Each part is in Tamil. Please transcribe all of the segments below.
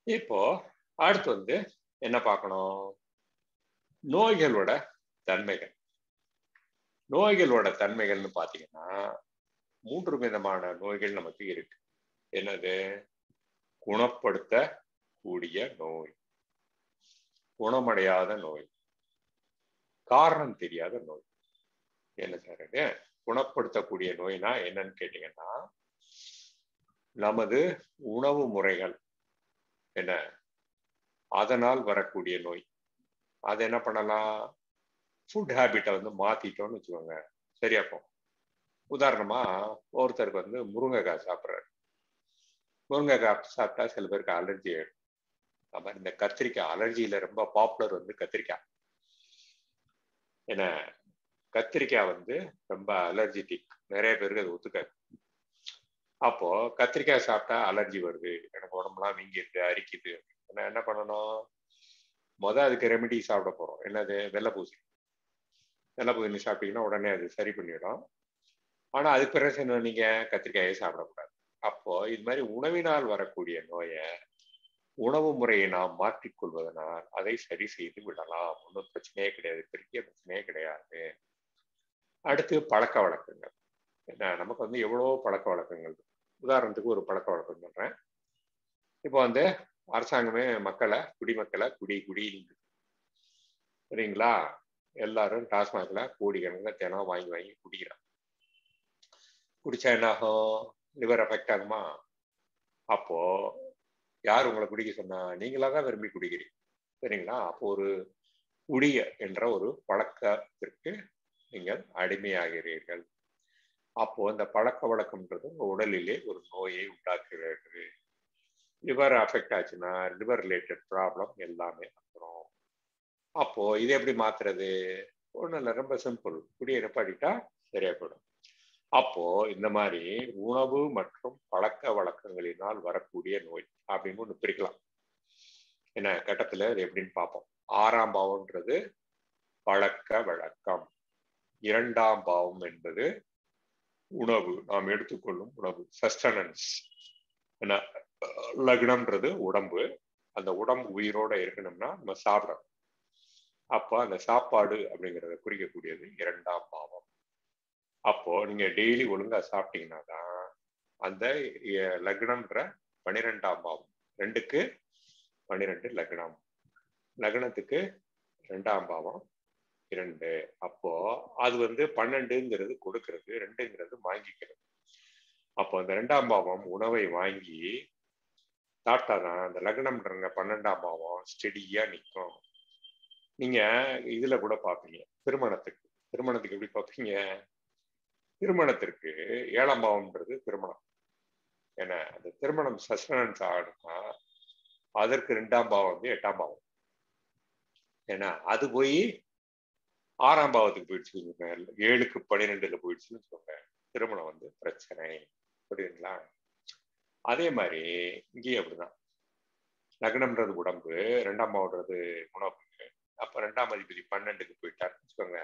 இப்போ அடுத்து வந்து என்ன பார்க்கணும் நோய்களோட தன்மைகள் நோய்களோட தன்மைகள்னு பார்த்தீங்கன்னா மூன்று விதமான நோய்கள் நமக்கு இருக்கு என்னது குணப்படுத்த கூடிய நோய் குணமடையாத நோய் காரணம் தெரியாத நோய் என்ன சார் இது குணப்படுத்தக்கூடிய நோய்னா என்னன்னு கேட்டீங்கன்னா நமது உணவு முறைகள் என்ன அதனால் வரக்கூடிய நோய் அது என்ன பண்ணலாம் ஃபுட் ஹேபிட்டை வந்து மாத்திட்டோம்னு வச்சுக்கோங்க சரியாப்போம் உதாரணமா ஒருத்தருக்கு வந்து முருங்கைக்காய் சாப்பிட்றாரு முருங்கைக்காய் சாப்பிட்டா சில பேருக்கு அலர்ஜி ஆயிடும் நம்ம இந்த கத்திரிக்காய் அலர்ஜியில ரொம்ப பாப்புலர் வந்து கத்திரிக்காய் என்ன கத்திரிக்காய் வந்து ரொம்ப அலர்ஜிட்டிக் நிறைய பேருக்கு அது ஒத்துக்காது அப்போ கத்திரிக்காய் சாப்பிட்டா அலர்ஜி வருது எனக்கு உடம்புலாம் வீங்கிருக்கு அரிக்குது நான் என்ன பண்ணணும் முத அதுக்கு ரெமெடி சாப்பிட போறோம் என்னது வெள்ளைப்பூசி வெள்ளைப்பூசி சாப்பிட்டீங்கன்னா உடனே அது சரி பண்ணிடும் ஆனா அதுக்கு பிறகு என்ன நீங்க கத்திரிக்காயை சாப்பிடக்கூடாது அப்போ இது மாதிரி உணவினால் வரக்கூடிய நோயை உணவு முறையை நாம் மாற்றிக்கொள்வதனால் அதை சரி செய்து விடலாம் ஒன்றும் பிரச்சனையே கிடையாது பெரிய பிரச்சனையே கிடையாது அடுத்து பழக்க வழக்கங்கள் என்ன நமக்கு வந்து எவ்வளோ பழக்க வழக்கங்கள் உதாரணத்துக்கு ஒரு பழக்க வழக்கம் சொல்றேன் இப்போ வந்து அரசாங்கமே மக்களை குடிமக்களை குடி குடி சரிங்களா எல்லாரும் டாஸ்மாக்ல கோடிக்கணக்கில் தினம் வாங்கி வாங்கி குடிக்கிறாங்க குடிச்சா என்ன ஆகும் லிவர் எஃபெக்ட் ஆகுமா அப்போ யார் உங்களை குடிக்க சொன்னா நீங்களா தான் விரும்பி குடிக்கிறீங்க சரிங்களா அப்போ ஒரு குடிய என்ற ஒரு பழக்கத்திற்கு நீங்கள் அடிமையாகிறீர்கள் அப்போ இந்த பழக்க வழக்கம்ன்றது உங்க உடலிலே ஒரு நோயை உண்டாக்குகிறது லிவர் அஃபெக்ட் ஆச்சுன்னா லிவர் ரிலேட்டட் ப்ராப்ளம் எல்லாமே வந்துடும் அப்போ இது எப்படி மாத்துறது ஒன்றும் இல்லை ரொம்ப சிம்பிள் குடியை நிப்பாட்டிட்டா சரியா போயிடும் அப்போ இந்த மாதிரி உணவு மற்றும் பழக்க வழக்கங்களினால் வரக்கூடிய நோய் அப்படின்னு ஒன்று பிரிக்கலாம் என்ன கட்டத்துல அது எப்படின்னு பார்ப்போம் ஆறாம் பாவம்ன்றது பழக்க வழக்கம் இரண்டாம் பாவம் என்பது உணவு நாம் எடுத்துக்கொள்ளும் உணவு சஸ்டனன்ஸ் என்ன லக்னம்ன்றது உடம்பு அந்த உடம்பு உயிரோட இருக்கணும்னா நம்ம சாப்பிடணும் அப்போ அந்த சாப்பாடு அப்படிங்கிறத குறிக்கக்கூடியது இரண்டாம் பாவம் அப்போ நீங்க டெய்லி ஒழுங்கா சாப்பிட்டீங்கன்னா தான் அந்த லக்னம்ன்ற பனிரெண்டாம் பாவம் ரெண்டுக்கு பன்னிரெண்டு லக்னம் லக்னத்துக்கு ரெண்டாம் பாவம் இரண்டு அப்போ அது வந்து பன்னெண்டுங்கிறது கொடுக்கறது ரெண்டுங்கிறது வாங்கிக்கிறது அப்போ அந்த ரெண்டாம் பாவம் உணவை வாங்கி சாப்பிட்டாதான் அந்த லக்னம்ன்றங்க பன்னெண்டாம் பாவம் ஸ்டெடியா நிற்கும் நீங்க இதுல கூட பார்ப்பீங்க திருமணத்துக்கு திருமணத்துக்கு எப்படி பார்ப்பீங்க திருமணத்திற்கு ஏழாம் பாவம்ன்றது திருமணம் ஏன்னா அந்த திருமணம் சஸ்டனன்ஸ் ஆகணும்னா அதற்கு ரெண்டாம் பாவம் வந்து எட்டாம் பாவம் ஏன்னா அது போய் ஆறாம் பாவத்துக்கு போயிடுச்சு ஏழுக்கு பன்னிரெண்டுல போயிடுச்சுன்னு சொல்லுங்க திருமணம் வந்து பிரச்சனை புரியுதுங்களா அதே மாதிரி இங்கேயும் அப்படிதான் லக்னம்ன்றது உடம்பு ரெண்டாம் பாவம்ன்றது உணவு அப்ப ரெண்டாம் அதிபதி பன்னெண்டுக்கு போயிட்டாருன்னு வச்சுக்கோங்க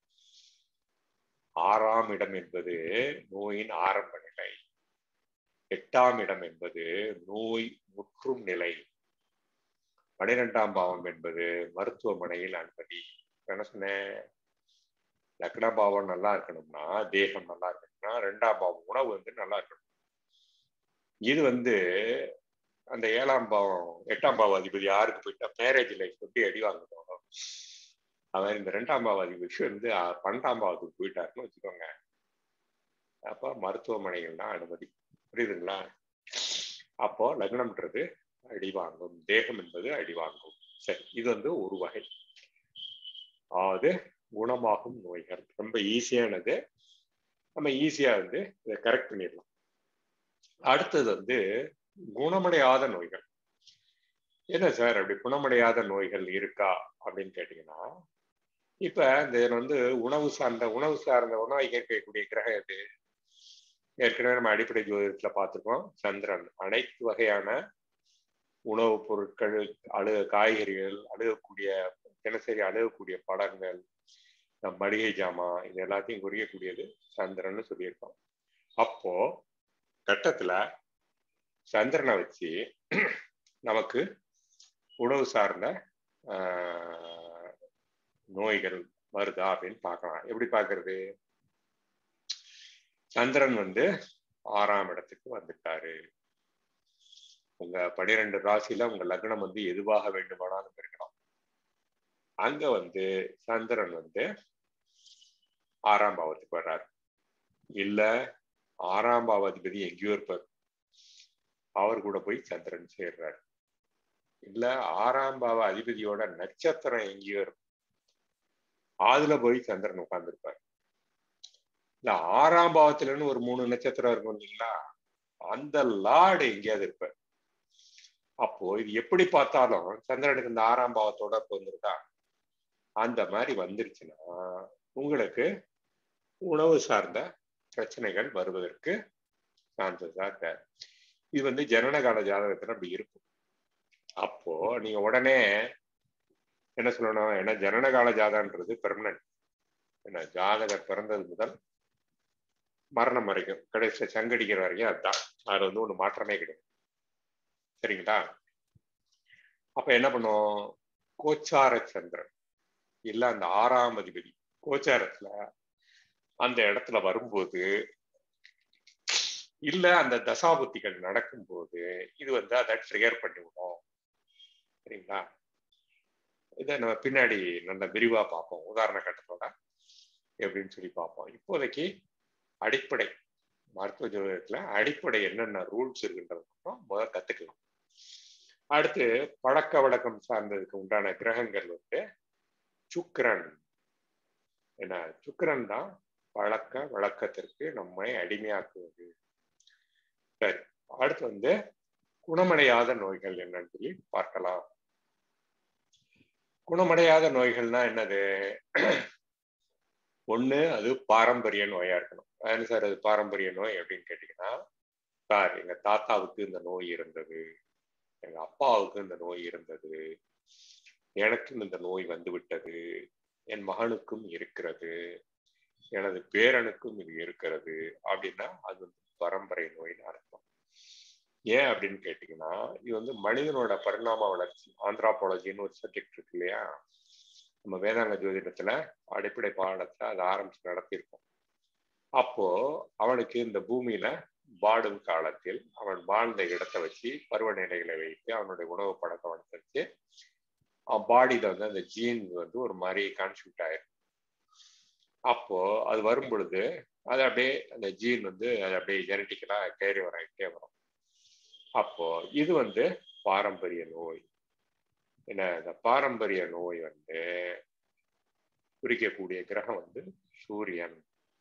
ஆறாம் இடம் என்பது நோயின் ஆரம்ப நிலை எட்டாம் இடம் என்பது நோய் முற்றும் நிலை பனிரெண்டாம் பாவம் என்பது மருத்துவமனையில் அனுமதி என்ன சொன்னேன் லக்ன பாவம் நல்லா இருக்கணும்னா தேகம் நல்லா இருக்கணும்னா ரெண்டாம் பாவம் உணவு வந்து நல்லா இருக்கணும் இது வந்து அந்த ஏழாம் பாவம் எட்டாம் பாவ அதிபதி யாருக்கு போயிட்டா மேரேஜ் லைஃப் எப்படி அடி வாங்கணும் அவன் இந்த ரெண்டாம் பாவ அதிபதி வந்து பன்னெண்டாம் பாவத்துக்கு போயிட்டாருன்னு வச்சுக்கோங்க அப்போ மருத்துவமனைகள் தான் அனுமதி புரியுதுங்களா அப்போ லக்னம்ன்றது அடி வாங்கும் தேகம் என்பது அடி வாங்கும் சரி இது வந்து ஒரு வகை அதாவது குணமாகும் நோய்கள் ரொம்ப ஈஸியானது நம்ம ஈஸியா வந்து இதை கரெக்ட் பண்ணிடலாம் அடுத்தது வந்து குணமடையாத நோய்கள் என்ன சார் அப்படி குணமடையாத நோய்கள் இருக்கா அப்படின்னு கேட்டீங்கன்னா இப்ப இந்த வந்து உணவு சார்ந்த உணவு சார்ந்த உணவை கேட்கக்கூடிய கிரகம் எது ஏற்கனவே நம்ம அடிப்படை ஜோதிடத்துல பார்த்துருக்கோம் சந்திரன் அனைத்து வகையான உணவுப் பொருட்கள் அழு காய்கறிகள் அழுகக்கூடிய தினசரி அழுகக்கூடிய படங்கள் மளிகை ஜாமான் இது எல்லாத்தையும் குறிக்கக்கூடியது சந்திரன்னு சொல்லியிருக்கோம் அப்போ கட்டத்துல சந்திரனை வச்சு நமக்கு உணவு சார்ந்த நோய்கள் வருதா அப்படின்னு பார்க்கலாம் எப்படி பார்க்கறது சந்திரன் வந்து ஆறாம் இடத்துக்கு வந்துட்டாரு உங்க பனிரெண்டு ராசியில உங்க லக்னம் வந்து எதுவாக வேண்டுமானாலும் இருக்கலாம் அங்க வந்து சந்திரன் வந்து ஆறாம் பாவத்துக்கு வர்றாரு இல்ல ஆறாம் பாவாதிபதி எங்கேயோ இருப்பார் அவர் கூட போய் சந்திரன் சேர்றாரு இல்ல ஆறாம் பாவ அதிபதியோட நட்சத்திரம் எங்கேயோ இருக்கும் அதுல போய் சந்திரன் உட்கார்ந்துருப்பார் இல்ல ஆறாம் பாவத்துலன்னு ஒரு மூணு நட்சத்திரம் இருக்கும் இல்லைங்களா அந்த லார்டு எங்கேயாவது இருப்பார் அப்போ இது எப்படி பார்த்தாலும் சந்திரனுக்கு இந்த ஆறாம் பாவத்தோட வந்துருக்கா அந்த மாதிரி வந்துருச்சுன்னா உங்களுக்கு உணவு சார்ந்த பிரச்சனைகள் வருவதற்கு சான்சஸா இருக்க இது வந்து ஜனனகால ஜாதகத்துல அப்படி இருக்கும் அப்போ நீங்க உடனே என்ன சொல்லணும் ஏன்னா ஜனனகால ஜாதகன்றது பெர்மனன்ட் என்ன ஜாதகர் பிறந்தது முதல் மரணம் வரைக்கும் கடைசியில் சங்கடிக்கிற வரைக்கும் அதுதான் அதுல வந்து ஒண்ணு மாற்றமே கிடையாது சரிங்களா அப்ப என்ன பண்ணும் கோச்சார சந்திரன் இல்ல அந்த ஆறாம் அதிபதி கோச்சாரத்துல அந்த இடத்துல வரும்போது இல்ல அந்த தசாபுத்திகள் நடக்கும்போது இது வந்து அதை ட்ரிகர் பண்ணிவிடும் சரிங்களா இதை நம்ம பின்னாடி நல்ல விரிவா பார்ப்போம் உதாரண கட்டத்தோட எப்படின்னு சொல்லி பார்ப்போம் இப்போதைக்கு அடிப்படை மருத்துவ ஜோதிடத்துல அடிப்படை என்னென்ன ரூல்ஸ் இருக்குன்றது மட்டும் முதல் கத்துக்கலாம் அடுத்து பழக்க வழக்கம் சார்ந்ததுக்கு உண்டான கிரகங்கள் வந்து சுக்கரன் என்ன சுக்கரன் தான் பழக்க வழக்கத்திற்கு நம்மை அடிமையாக்குவது சரி அடுத்து வந்து குணமடையாத நோய்கள் என்னன்னு சொல்லி பார்க்கலாம் குணமடையாத நோய்கள்னா என்னது ஒண்ணு அது பாரம்பரிய நோயா இருக்கணும் அது சார் அது பாரம்பரிய நோய் அப்படின்னு கேட்டீங்கன்னா சார் எங்க தாத்தாவுக்கு இந்த நோய் இருந்தது எங்க அப்பாவுக்கு இந்த நோய் இருந்தது எனக்கும் இந்த நோய் வந்து விட்டது என் மகனுக்கும் இருக்கிறது எனது பேரனுக்கும் இது இருக்கிறது அப்படின்னா அது வந்து பரம்பரை நோய்னு அர்த்தம் ஏன் அப்படின்னு கேட்டீங்கன்னா இது வந்து மனிதனோட பரிணாம வளர்ச்சி ஆந்திராபாலஜின்னு ஒரு சப்ஜெக்ட் இருக்கு இல்லையா நம்ம வேதாங்க ஜோதிடத்துல அடிப்படை பாடத்துல அதை ஆரம்பிச்சு நடத்தியிருக்கோம் அப்போ அவனுக்கு இந்த பூமியில வாடும் காலத்தில் அவன் வாழ்ந்த இடத்தை வச்சு பருவநிலைகளை வைத்து அவனுடைய உணவு பழக்கம் அனுசரிச்சு அவன் பாடியில வந்து அந்த ஜீன்ஸ் வந்து ஒரு மாதிரி கான்ஸ்டியூட் ஆயிரும் அப்போ அது வரும் பொழுது அது அப்படியே அந்த ஜீன் வந்து அது அப்படியே ஜெனட்டிக்கலா கேரி வராகிட்டே வரும் அப்போ இது வந்து பாரம்பரிய நோய் என்ன இந்த பாரம்பரிய நோய் வந்து குறிக்கக்கூடிய கிரகம் வந்து சூரியன்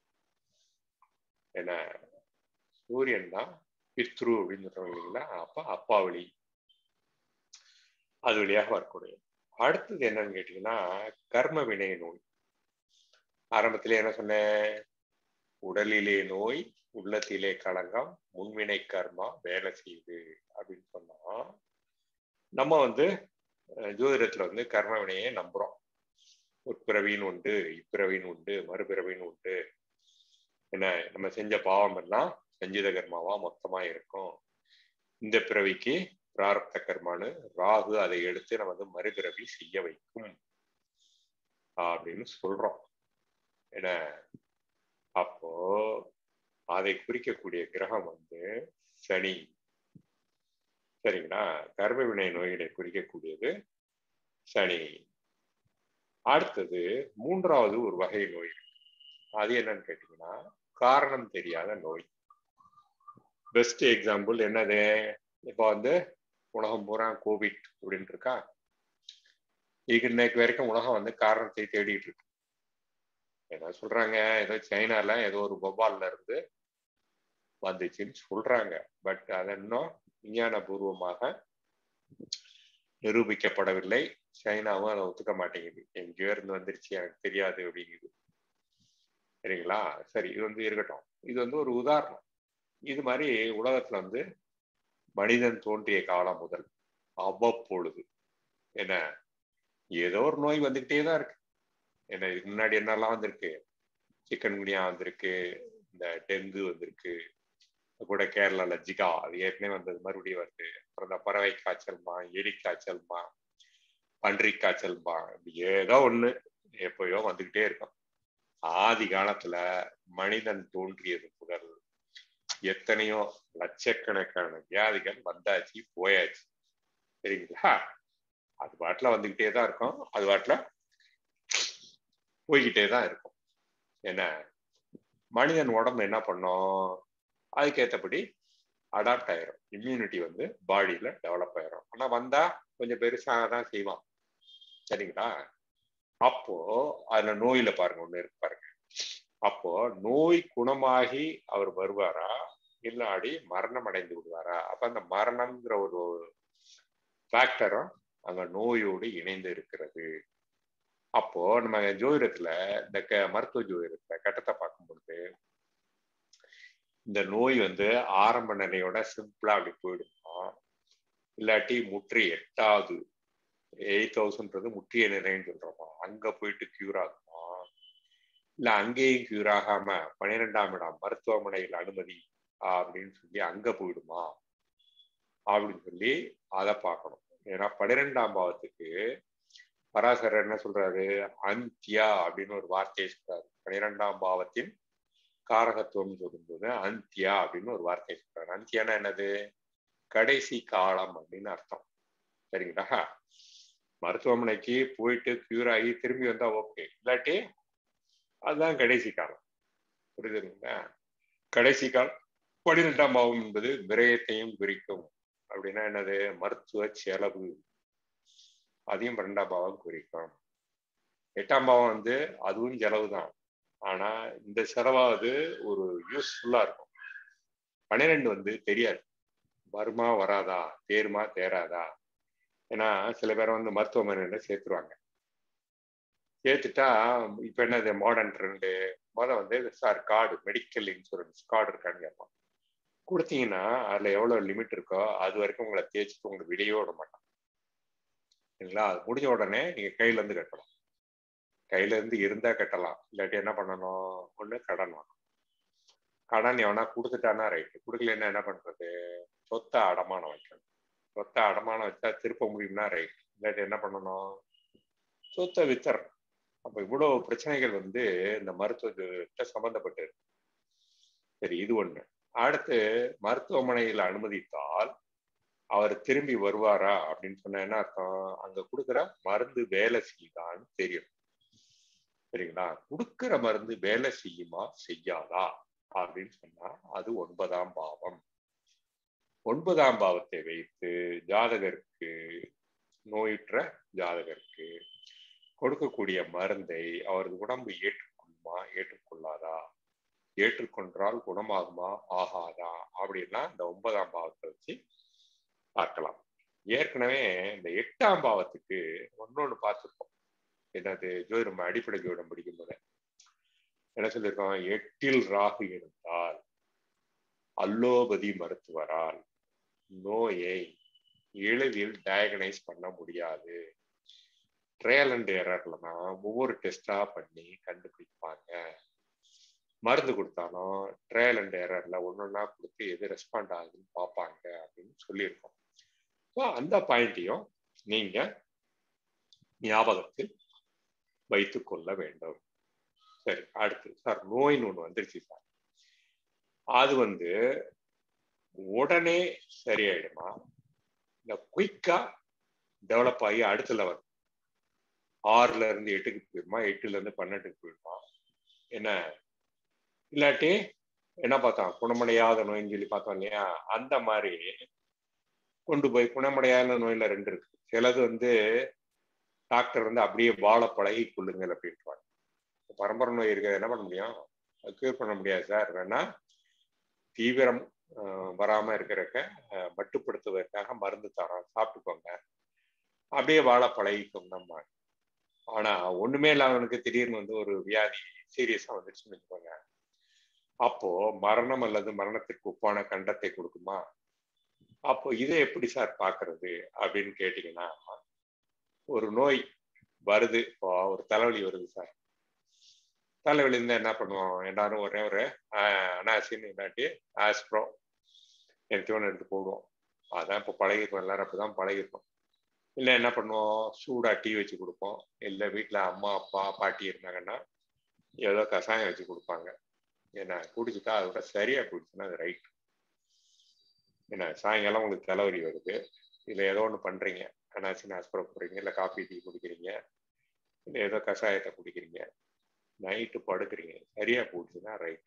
என்ன சூரியன் தான் பித்ரு அப்படின்னு சொல்றோம் இல்லைங்களா அப்ப அப்பா வழி அது வழியாக வரக்கூடிய அடுத்தது என்னன்னு கேட்டீங்கன்னா கர்ம வினை நோய் ஆரம்பத்திலே என்ன சொன்னேன் உடலிலே நோய் உள்ளத்திலே களங்கம் முன்வினை கர்மா வேலை செய்யுது அப்படின்னு சொன்னா நம்ம வந்து ஜோதிடத்துல வந்து கர்ம வினையை நம்புறோம் உட்பிறவின்னு உண்டு இப்பிறவின்னு உண்டு மறுபிறவின்னு உண்டு என்ன நம்ம செஞ்ச பாவம் எல்லாம் சஞ்சித கர்மாவா மொத்தமா இருக்கும் இந்த பிறவிக்கு பிராரப்த கர்மானு ராகு அதை எடுத்து நம்ம வந்து மறுபிறவி செய்ய வைக்கும் அப்படின்னு சொல்றோம் என்ன அப்போ அதை குறிக்கக்கூடிய கிரகம் வந்து சனி சரிங்களா கர்ம வினை நோய்களை குறிக்கக்கூடியது சனி அடுத்தது மூன்றாவது ஒரு வகை நோய் அது என்னன்னு கேட்டீங்கன்னா காரணம் தெரியாத நோய் பெஸ்ட் எக்ஸாம்பிள் என்னது இப்போ வந்து உலகம் பூரா கோவிட் அப்படின்னு இருக்கா இது இன்னைக்கு வரைக்கும் உலகம் வந்து காரணத்தை தேடிட்டு இருக்கு என்ன சொல்றாங்க ஏதோ சைனால ஏதோ ஒரு பொபால்ல இருந்து வந்துச்சுன்னு சொல்றாங்க பட் அது இன்னும் விஞ்ஞான பூர்வமாக நிரூபிக்கப்படவில்லை சைனாவும் அதை ஒத்துக்க மாட்டேங்குது எங்கேயோ இருந்து வந்துருச்சு எனக்கு தெரியாது அப்படிங்குது சரிங்களா சரி இது வந்து இருக்கட்டும் இது வந்து ஒரு உதாரணம் இது மாதிரி உலகத்துல வந்து மனிதன் தோன்றிய காலம் முதல் அவ்வப்பொழுது என்ன ஏதோ ஒரு நோய் வந்துகிட்டே தான் இருக்கு என்ன இதுக்கு முன்னாடி என்னெல்லாம் வந்திருக்கு சிக்கன் குனியா வந்திருக்கு இந்த டெங்கு வந்திருக்கு கூட கேரளால ஜிகா அது ஏற்கனவே வந்தது மறுபடியும் வருது அப்புறம் இந்த பறவை காய்ச்சல்மா எலி காய்ச்சல்மா பன்றி காய்ச்சல்மா ஏதோ ஒண்ணு எப்பயோ வந்துகிட்டே இருக்கும் ஆதி காலத்துல மனிதன் தோன்றியது முதல் எத்தனையோ லட்சக்கணக்கான வியாதிகள் வந்தாச்சு போயாச்சு சரிங்களா அது பாட்டுல வந்துகிட்டே தான் இருக்கும் அது பாட்டுல போய்கிட்டே தான் இருக்கும் என்ன மனிதன் உடம்பு என்ன பண்ணும் அதுக்கேற்றபடி அடாப்ட் ஆயிரும் இம்யூனிட்டி வந்து பாடியில டெவலப் ஆயிரும் ஆனா வந்தா கொஞ்சம் பெருசாக தான் செய்வான் சரிங்களா அப்போ அதுல நோயில பாருங்க ஒண்ணு இருக்கு பாருங்க அப்போ நோய் குணமாகி அவர் வருவாரா இல்லாடி மரணம் அடைந்து விடுவாரா அப்ப அந்த மரணம்ங்கிற ஒரு ஃபேக்டரும் அங்க நோயோடு இணைந்து இருக்கிறது அப்போ நம்ம ஜோதிடத்துல இந்த க மருத்துவ ஜோதிடத்துல கட்டத்தை பார்க்கும் பொழுது இந்த நோய் வந்து ஆரம்ப நிலையோட சிம்பிளா அப்படி போயிடுமா இல்லாட்டி முற்றி எட்டாவது எயிட் தௌசண்ட்றது முற்றிய நிலைன்னு சொல்றோமா அங்க போயிட்டு கியூர் ஆகுமா இல்ல அங்கேயும் கியூர் ஆகாம பன்னிரெண்டாம் இடம் மருத்துவமனையில் அனுமதி அப்படின்னு சொல்லி அங்க போயிடுமா அப்படின்னு சொல்லி அதை பார்க்கணும் ஏன்னா பன்னிரெண்டாம் பாவத்துக்கு பராசரர் என்ன சொல்றாரு அந்தியா அப்படின்னு ஒரு வார்த்தையை சொல்றாரு பன்னிரெண்டாம் பாவத்தின் காரகத்துவம் சொல்லும்போது அந்தியா அப்படின்னு ஒரு வார்த்தையை சொல்றாரு அந்தியானா என்னது கடைசி காலம் அப்படின்னு அர்த்தம் சரிங்களா மருத்துவமனைக்கு போயிட்டு கியூர் ஆகி திரும்பி வந்தா ஓகே இல்லாட்டி அதுதான் கடைசி காலம் புரியுதுங்களா கடைசி காலம் பன்னிரெண்டாம் பாவம் என்பது விரயத்தையும் குறிக்கும் அப்படின்னா என்னது மருத்துவ செலவு அதையும் பன்னெண்டாம் பாவம் குறிக்கும் எட்டாம் பாவம் வந்து அதுவும் செலவு தான் ஆனா இந்த செலவாவது ஒரு யூஸ்ஃபுல்லா இருக்கும் பன்னிரெண்டு வந்து தெரியாது வருமா வராதா தேருமா தேராதா ஏன்னா சில பேரை வந்து மருத்துவமனையில சேர்த்துருவாங்க சேர்த்துட்டா இப்ப என்னது மாடர்ன் ட்ரெண்டு முதல்ல வந்து sir card medical insurance card இருக்கான்னு கேட்பான் கொடுத்தீங்கன்னா அதுல எவ்வளவு லிமிட் இருக்கோ அது வரைக்கும் உங்களை தேய்ச்சிட்டு உங்களுக்கு வெளியே விட மாட்டான் சரிங்களா அது முடிஞ்ச உடனே நீங்க கையில இருந்து கட்டலாம் கையில இருந்து இருந்தா கட்டலாம் இல்லாட்டி என்ன பண்ணணும் ஒண்ணு கடன் வாங்கணும் கடன் எவனா கொடுத்துட்டானா ரைட்டு கொடுக்கலன்னா என்ன பண்றது சொத்தை அடமானம் வைக்கணும் சொத்தை அடமானம் வச்சா திருப்ப முடியும்னா ரைட் இல்லாட்டி என்ன பண்ணணும் சொத்தை வித்தரணும் அப்ப இவ்வளவு பிரச்சனைகள் வந்து இந்த மருத்துவ சம்பந்தப்பட்டு இருக்கு சரி இது ஒண்ணு அடுத்து மருத்துவமனையில் அனுமதித்தால் அவர் திரும்பி வருவாரா அப்படின்னு சொன்ன என்ன அர்த்தம் அங்க கொடுக்குற மருந்து வேலை செய்யுதான்னு தெரியும் சரிங்களா கொடுக்குற மருந்து வேலை செய்யுமா செய்யாதா அப்படின்னு சொன்னா அது ஒன்பதாம் பாவம் ஒன்பதாம் பாவத்தை வைத்து ஜாதகருக்கு நோயுற்ற ஜாதகருக்கு கொடுக்கக்கூடிய மருந்தை அவரது உடம்பு ஏற்றுக்கொள்ளுமா ஏற்றுக்கொள்ளாதா ஏற்றுக்கொன்றால் குணமாகுமா ஆகாதா அப்படின்னா இந்த ஒன்பதாம் பாவத்தை வச்சு பார்க்கலாம் ஏற்கனவே இந்த எட்டாம் பாவத்துக்கு ஒன்னொன்னு பார்த்துருக்கோம் என்னது ஜோதிடம் அடிப்படை ஜோதிடம் படிக்கும் போது என்ன சொல்லியிருக்கோம் எட்டில் ராகு இருந்தால் அல்லோபதி மருத்துவரால் நோயை எளிதில் டயகனைஸ் பண்ண முடியாது ட்ரையல் அண்ட் எரர்ல தான் ஒவ்வொரு டெஸ்டா பண்ணி கண்டுபிடிப்பாங்க மருந்து கொடுத்தாலும் ட்ரையல் அண்ட் எரர்ல ஒன்னொன்னா கொடுத்து எது ரெஸ்பாண்ட் ஆகுதுன்னு பார்ப்பாங்க அப்படின்னு சொல்லியிருக்கோம் ஸோ அந்த பாயிண்ட்டையும் நீங்க ஞாபகத்தில் வைத்து கொள்ள வேண்டும் சரி அடுத்து சார் நோயின்னு ஒன்று வந்துருச்சு சார் அது வந்து உடனே சரியாயிடுமா இல்லை குயிக்கா டெவலப் ஆகி அடுத்த லெவல் ஆறுல இருந்து எட்டுக்கு போயிடுமா எட்டுல இருந்து பன்னெண்டுக்கு போயிடுமா என்ன இல்லாட்டி என்ன பார்த்தோம் குணமடையாத நோயின்னு சொல்லி பார்த்தோம் இல்லையா அந்த மாதிரி கொண்டு போய் குணமடையாத நோயில ரெண்டு இருக்கு சிலது வந்து டாக்டர் வந்து அப்படியே வாழ பழகி கொள்ளுங்கள் அப்படின்ட்டுவாங்க பரம்பரை நோய் இருக்கிறது என்ன பண்ண முடியும் க்யூர் பண்ண முடியாது சார் வேணா தீவிரம் வராம இருக்கிறக்க மட்டுப்படுத்துவதற்காக மருந்து தரோம் சாப்பிட்டுக்கோங்க அப்படியே வாழ பழகிக்கும் நம்ம ஆனா ஒண்ணுமே இல்லாதவனுக்கு திடீர்னு வந்து ஒரு வியாதி சீரியஸா வந்துருச்சுன்னு வச்சுக்கோங்க அப்போ மரணம் அல்லது மரணத்திற்கு ஒப்பான கண்டத்தை கொடுக்குமா அப்போ இதை எப்படி சார் பாக்குறது அப்படின்னு கேட்டீங்கன்னா ஒரு நோய் வருது இப்போ ஒரு தலைவலி வருது சார் தலைவலி இருந்தா என்ன பண்ணுவோம் எல்லாரும் ஒரே ஒரு அனாசின் இல்லாட்டி ஆஸ்ப்ரோ எடுத்து எடுத்து போடுவோம் அதான் இப்போ பழகிருக்கோம் எல்லாரும் அப்படிதான் பழகிருக்கோம் இல்லை என்ன பண்ணுவோம் சூடாக டீ வச்சு கொடுப்போம் இல்லை வீட்டில் அம்மா அப்பா பாட்டி இருந்தாங்கன்னா ஏதோ கஷாயம் வச்சு கொடுப்பாங்க ஏன்னா குடிச்சுட்டா அதோட சரியா குடிச்சுன்னா அது ரைட் ஏன்னா சாயங்காலம் உங்களுக்கு தலைவலி வருது இல்லை ஏதோ ஒன்று பண்ணுறீங்க அனாசின் ஆஸ்பரம் போடுறீங்க இல்லை காஃபி டீ குடிக்கிறீங்க இல்லை ஏதோ கஷாயத்தை குடிக்கிறீங்க நைட்டு படுக்கிறீங்க சரியா போச்சுன்னா ரைட்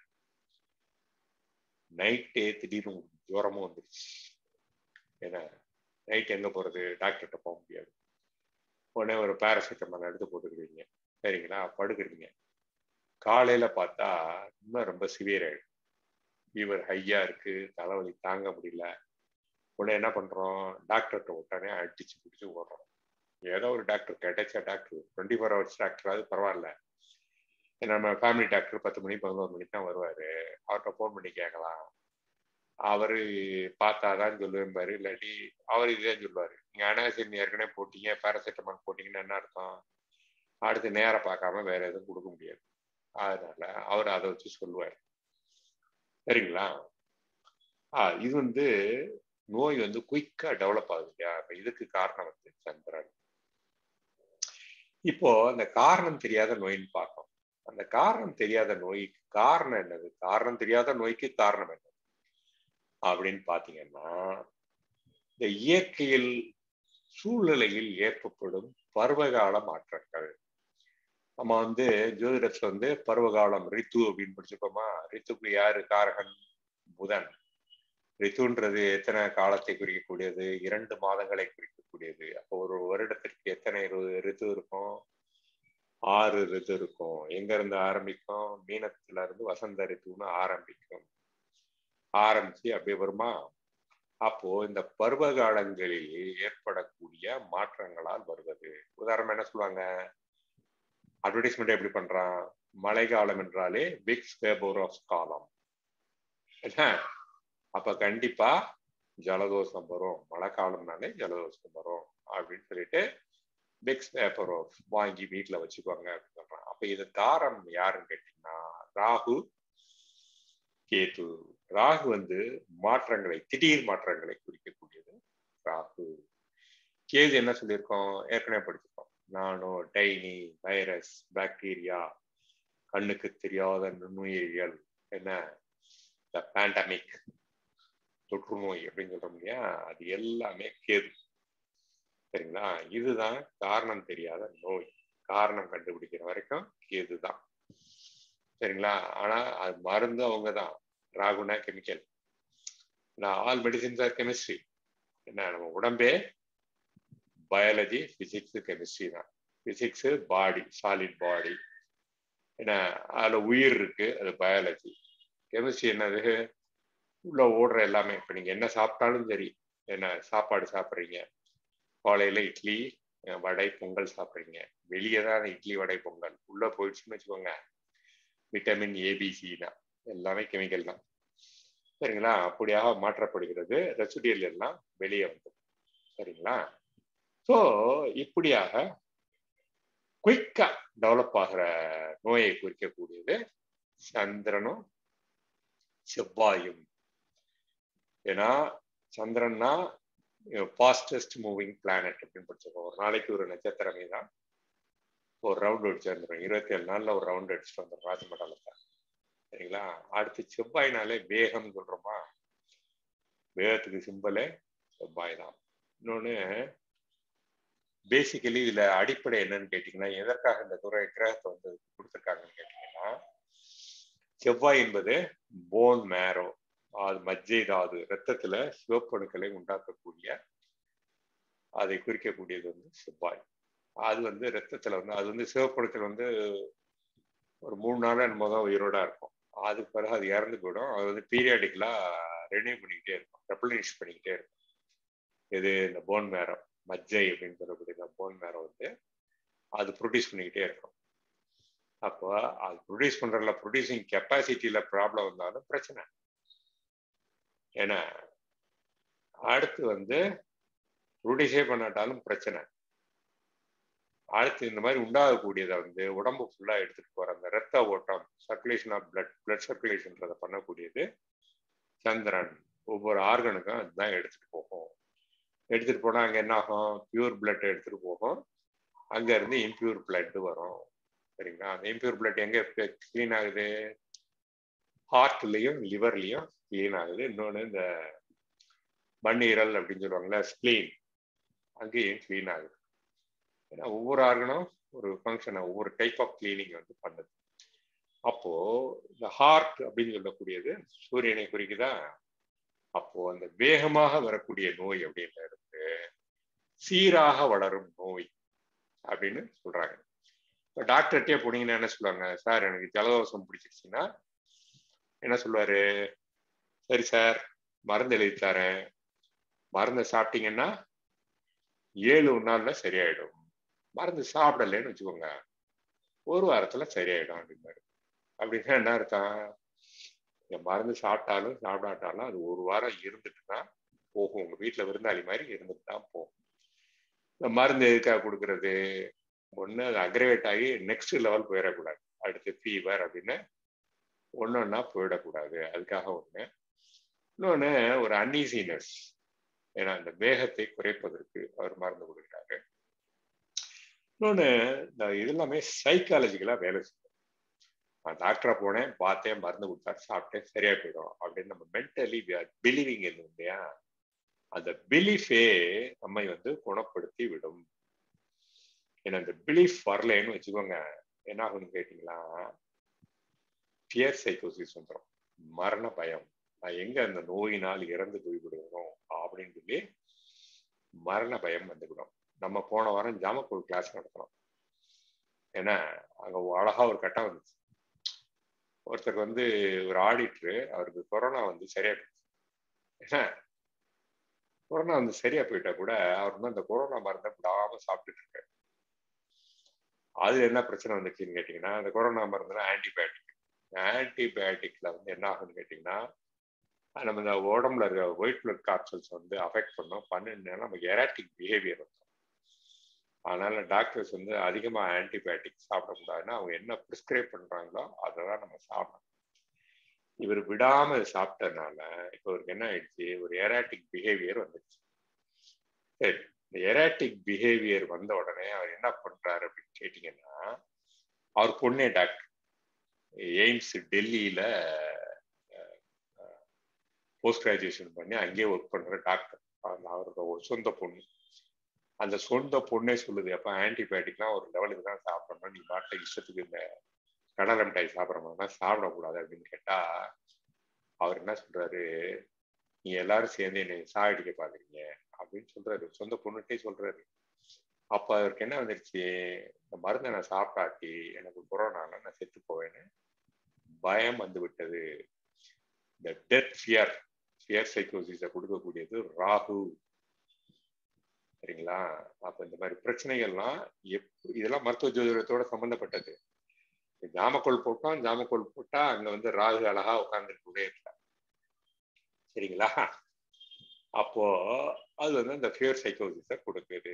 நைட்டே திடீர்னு உங்களுக்கு ஜுரமும் வந்துருச்சு ஏன்னா நைட் எங்கே போகிறது டாக்டர்கிட்ட போக முடியாது உடனே ஒரு பேராசிட்டமால் எடுத்து போட்டுக்கிறீங்க சரிங்களா படுக்கிறீங்க காலையில் பார்த்தா இன்னும் ரொம்ப சிவியர் ஆகிடும் ஃபீவர் ஹையாக இருக்குது தலைவலி தாங்க முடியல உடனே என்ன பண்ணுறோம் டாக்டர்கிட்ட உடனே அடிச்சு பிடிச்சி ஓடுறோம் ஏதோ ஒரு டாக்டர் கிடைச்ச டாக்டர் டுவெண்ட்டி ஃபோர் ஹவர்ஸ் டாக்டராது பரவாயில்ல நம்ம ஃபேமிலி டாக்டர் பத்து மணி பதினோரு மணிக்கு தான் வருவார் அவர்கிட்ட ஃபோன் பண்ணி கேட்கலாம் அவரு பார்த்தாதான் சொல்லுவேன் பாரு இல்லாட்டி அவர் இதுதான் சொல்லுவாரு நீங்க அனாசின் ஏற்கனவே போட்டீங்க பேராசிட்டமால் போட்டீங்கன்னு என்ன அர்த்தம் அடுத்து நேரம் பார்க்காம வேற எதுவும் கொடுக்க முடியாது அதனால அவர் அதை வச்சு சொல்லுவார் சரிங்களா ஆ இது வந்து நோய் வந்து குயிக்கா டெவலப் ஆகுது இல்லையா இப்ப இதுக்கு காரணம் வந்து சந்திரன் இப்போ அந்த காரணம் தெரியாத நோயின்னு பார்க்கணும் அந்த காரணம் தெரியாத நோய்க்கு காரணம் என்னது காரணம் தெரியாத நோய்க்கு காரணம் என்னது அப்படின்னு பாத்தீங்கன்னா இந்த இயற்கையில் சூழ்நிலையில் ஏற்படும் பருவகால மாற்றங்கள் நம்ம வந்து ஜோதிடத்துல வந்து பருவகாலம் ரித்து அப்படின்னு படிச்சிருப்போமா ரித்துக்கு யாரு காரகன் புதன் ரித்துன்றது எத்தனை காலத்தை குறிக்கக்கூடியது இரண்டு மாதங்களை குறிக்கக்கூடியது அப்போ ஒரு வருடத்திற்கு எத்தனை ரித்து இருக்கும் ஆறு ரித்து இருக்கும் எங்க இருந்து ஆரம்பிக்கும் மீனத்துல இருந்து வசந்த ரித்துன்னு ஆரம்பிக்கும் ஆரம்பிச்சு அப்படியே வருமா அப்போ இந்த பருவ காலங்களில் ஏற்படக்கூடிய மாற்றங்களால் வருவது உதாரணம் என்ன சொல்லுவாங்க அட்வர்டைஸ்மெண்ட் எப்படி பண்றான் மழை காலம் என்றாலே பிக் ஸ்பேபோர் ஆஃப் காலம் என்ன அப்ப கண்டிப்பா ஜலதோஷம் வரும் மழை காலம்னாலே ஜலதோஷம் வரும் அப்படின்னு சொல்லிட்டு பிக் பேப்பர் ஆஃப் வாங்கி வீட்டுல வச்சுக்கோங்க அப்படின்னு சொல்றான் அப்ப இது காரணம் யாருன்னு கேட்டீங்கன்னா ராகு கேது ராகு வந்து மாற்றங்களை திடீர் மாற்றங்களை குறிக்கக்கூடியது ராகு கேது என்ன சொல்லியிருக்கோம் ஏற்கனவே படிச்சிருக்கோம் நானோ டைனி வைரஸ் பாக்டீரியா கண்ணுக்கு தெரியாத நுண்ணுயிரிகள் என்ன இந்த பேண்டமிக் தொற்று நோய் அப்படின்னு சொல்றோம் இல்லையா அது எல்லாமே கேது சரிங்களா இதுதான் காரணம் தெரியாத நோய் காரணம் கண்டுபிடிக்கிற வரைக்கும் கேது தான் சரிங்களா ஆனா அது மருந்து அவங்க தான் ராகுனா chemical all medicines are chemistry என்ன நம்ம உடம்பே பயாலஜி பிசிக்ஸ் கெமிஸ்ட்ரி தான் பிசிக்ஸ் பாடி சாலிட் பாடி என்ன அதுல உயிர் இருக்கு அது பயாலஜி கெமிஸ்ட்ரி என்னது உள்ள ஓடுற எல்லாமே இப்ப நீங்க என்ன சாப்பிட்டாலும் சரி என்ன சாப்பாடு சாப்பிட்றீங்க காலையில இட்லி வடை பொங்கல் சாப்பிட்றீங்க வெளியே தான் இட்லி வடை பொங்கல் உள்ள போயிடுச்சுன்னு வச்சுக்கோங்க விட்டமின் ஏபிசி தான் எல்லாமே கெமிக்கல் தான் சரிங்களா அப்படியாக மாற்றப்படுகிறது ரெசிடியல் எல்லாம் வெளியே வந்து சரிங்களா ஸோ இப்படியாக குயிக்கா டெவலப் ஆகிற நோயை குறிக்கக்கூடியது சந்திரனும் செவ்வாயும் ஏன்னா சந்திரன்னா ஃபாஸ்டஸ்ட் மூவிங் பிளானட் அப்படின்னு படிச்சிருக்கோம் ஒரு நாளைக்கு ஒரு நட்சத்திரமே தான் ஒரு ரவுண்ட் அடிச்சு வந்துடும் இருபத்தி ஏழு நாள்ல ஒரு ரவுண்ட் அடிச்சுட்டு வந்துடும் ராஜமண்டலத்தை சரிங்களா அடுத்து செவ்வாய்னாலே வேகம் சொல்றோமா வேகத்துக்கு சிம்பலே செவ்வாய் தான் இன்னொன்னு பேசிக்கலி இதுல அடிப்படை என்னன்னு கேட்டீங்கன்னா எதற்காக இந்த துறை கிரகத்தை வந்து கொடுத்துருக்காங்கன்னு கேட்டீங்கன்னா செவ்வாய் என்பது போன் மேரோ அது மஜ்ஜை தாது ரத்தத்துல சிவப்பணுக்களை உண்டாக்கக்கூடிய அதை குறிக்கக்கூடியது வந்து செவ்வாய் அது வந்து ரத்தத்துல வந்து அது வந்து சிவப்பணுக்கள் வந்து ஒரு மூணு நாள் நம்ம தான் உயிரோட இருக்கும் அதுக்கு பிறகு அது இறந்து போயிடும் அது வந்து பீரியாடிக்கலா ரெனியூ பண்ணிக்கிட்டே இருக்கும் ரெப்ளனிஷ் பண்ணிக்கிட்டே இருக்கும் இது இந்த போன் மேரோ மஜ்ஜை அப்படின்னு சொல்லக்கூடிய இந்த போன் மேரோ வந்து அது ப்ரொடியூஸ் பண்ணிக்கிட்டே இருக்கும் அப்போ அது ப்ரொடியூஸ் பண்றதுல ப்ரொடியூசிங் கெப்பாசிட்டியில ப்ராப்ளம் வந்தாலும் பிரச்சனை ஏன்னா அடுத்து வந்து ப்ரொடியூஸே பண்ணாட்டாலும் பிரச்சனை அடுத்து இந்த மாதிரி உண்டாகக்கூடியதை வந்து உடம்பு ஃபுல்லா எடுத்துட்டு போற அந்த ரத்த ஓட்டம் சர்க்குலேஷன் ஆஃப் பிளட் பிளட் சர்க்குலேஷன்றதை பண்ணக்கூடியது சந்திரன் ஒவ்வொரு ஆர்கனுக்கும் அதுதான் எடுத்துட்டு போகும் எடுத்துட்டு போனா அங்க என்ன ஆகும் பியூர் பிளட் எடுத்துட்டு போகும் அங்க இருந்து இம்பியூர் பிளட் வரும் சரிங்களா அந்த இம்பியூர் பிளட் எங்க கிளீன் ஆகுது ஹார்ட்லயும் லிவர்லயும் கிளீன் ஆகுது இன்னொன்று இந்த மண்ணீரல் அப்படின்னு சொல்லுவாங்கல்ல ஸ்பிளீன் அங்கேயும் கிளீன் ஆகுது ஏன்னா ஒவ்வொரு ஆர்கனும் ஒரு ஃபங்க்ஷனை ஒவ்வொரு டைப் ஆஃப் கிளீனிங் வந்து பண்ணுது அப்போ இந்த ஹார்ட் அப்படின்னு சொல்லக்கூடியது சூரியனை குறிக்குதா அப்போ அந்த வேகமாக வரக்கூடிய நோய் அப்படின்றது சீராக வளரும் நோய் அப்படின்னு சொல்றாங்க இப்போ டாக்டர்கிட்டே போனீங்கன்னா என்ன சொல்லுவாங்க சார் எனக்கு ஜலதோஷம் பிடிச்சிருச்சுன்னா என்ன சொல்லுவாரு சரி சார் மருந்து எழுதி தரேன் மருந்தை சாப்பிட்டீங்கன்னா ஏழு நாள்ல சரியாயிடும் மருந்து சாப்பிடலன்னு வச்சுக்கோங்க ஒரு வாரத்துல சரியாயிடும் அப்படின்னாரு அப்படின்னா என்ன அர்த்தம் இந்த மருந்து சாப்பிட்டாலும் சாப்பிடாட்டாலும் அது ஒரு வாரம் இருந்துட்டு தான் போகும் உங்க வீட்டுல விருந்தாளி மாதிரி இருந்துட்டு தான் போகும் இந்த மருந்து எதுக்காக கொடுக்கறது ஒண்ணு அது அக்ரவேட் ஆகி நெக்ஸ்ட் லெவல் போயிடக்கூடாது அடுத்து ஃபீவர் அப்படின்னு ஒன்று ஒன்றா போயிடக்கூடாது அதுக்காக ஒன்று இன்னொன்று ஒரு அன்ஈசினஸ் ஏன்னா அந்த வேகத்தை குறைப்பதற்கு அவர் மருந்து கொடுக்குறாரு இன்னொன்று இந்த இது எல்லாமே சைக்காலஜிக்கலாக வேலை செய்யும் நான் டாக்டரா போனேன் பார்த்தேன் மருந்து கொடுத்தாரு சாப்பிட்டேன் சரியா போயிடும் அப்படின்னு நம்ம மென்டலி பிலீவிங் இருந்தோம் இல்லையா அந்த பிலீஃபே நம்மை வந்து குணப்படுத்தி விடும் ஏன்னா அந்த பிலீஃப் வரலன்னு வச்சுக்கோங்க என்ன ஆகும்னு கேட்டீங்களா பியர் சைக்கோசிஸ் வந்துடும் மரண பயம் நான் எங்க அந்த நோயினால் இறந்து போய்விடுவோம் அப்படின்னு சொல்லி மரண பயம் வந்துவிடும் நம்ம போன வாரம் ஜாமக்கூழ் கிளாஸ் நடத்துறோம் ஏன்னா அங்க அழகா ஒரு கட்டம் வந்துச்சு ஒருத்தருக்கு வந்து ஒரு ஆடிட்ரு அவருக்கு கொரோனா வந்து சரியா போயிடுச்சு ஏன்னா கொரோனா வந்து சரியா போயிட்டா கூட அவர் வந்து அந்த கொரோனா மருந்தை விடாம சாப்பிட்டுட்டு இருக்காரு அது என்ன பிரச்சனை வந்துச்சுன்னு கேட்டீங்கன்னா அந்த கொரோனா மருந்துனா ஆன்டிபயோட்டிக் ஆன்டிபயோட்டிக்ல வந்து என்ன ஆகும்னு கேட்டீங்கன்னா நம்ம இந்த உடம்புல இருக்க ஒயிட் பிளட் காப்சல்ஸ் வந்து அஃபெக்ட் பண்ணோம் பண்ணுன்னா நமக்கு எராட்டிக் பிஹேவியர் வந்துடும் அதனால டாக்டர்ஸ் வந்து அதிகமா ஆன்டிபயோட்டிக் சாப்பிடக்கூடாதுன்னா அவங்க என்ன ப்ரிஸ்கிரைப் பண்றாங்களோ அதை தான் நம்ம சாப்பிடணும் இவர் விடாம சாப்பிட்டதுனால இப்போ இவருக்கு என்ன ஆயிடுச்சு ஒரு எராட்டிக் பிஹேவியர் வந்துடுச்சு சரி இந்த எராட்டிக் பிஹேவியர் வந்த உடனே அவர் என்ன பண்றாரு அப்படின்னு கேட்டீங்கன்னா அவர் பொண்ணே டாக்டர் எய்ம்ஸ் டெல்லியில போஸ்ட் கிராஜுவேஷன் பண்ணி அங்கேயே ஒர்க் பண்ற டாக்டர் அவரோட ஒரு சொந்த பொண்ணு அந்த சொந்த பொண்ணே சொல்லுது அப்ப ஆன்டிபயோட்டிக்லாம் ஒரு லெவலுக்கு தான் சாப்பிடணும் நீ பாட்டில் இஷ்டத்துக்கு இந்த கடலை மிட்டாய் சாப்பிட்ற மாதிரிலாம் சாப்பிடக்கூடாது அப்படின்னு கேட்டா அவர் என்ன சொல்றாரு நீ எல்லாரும் சேர்ந்து என்னை சாகடிக்க பாக்குறீங்க அப்படின்னு சொல்றாரு சொந்த பொண்ணுகிட்டே சொல்றாரு அப்ப அவருக்கு என்ன வந்துருச்சு இந்த மருந்தை நான் சாப்பிட்டாட்டி எனக்கு கொரோனால நான் செத்து போவேன்னு பயம் வந்து விட்டது இந்த டெத் ஃபியர் ஃபியர் சைக்கோசிஸை கொடுக்கக்கூடியது ராகு சரிங்களா அப்ப இந்த மாதிரி பிரச்சனைகள்லாம் எப் இதெல்லாம் மருத்துவ ஜோதிடத்தோட சம்பந்தப்பட்டது ஜாமக்கோல் போட்டோம் ஜாமக்கோல் போட்டா அங்க வந்து ராகு அழகா உட்கார்ந்துருக்கவே இல்லை சரிங்களா அப்போ அது வந்து அந்த ஃபியர் சைக்கோசிஸை கொடுக்குது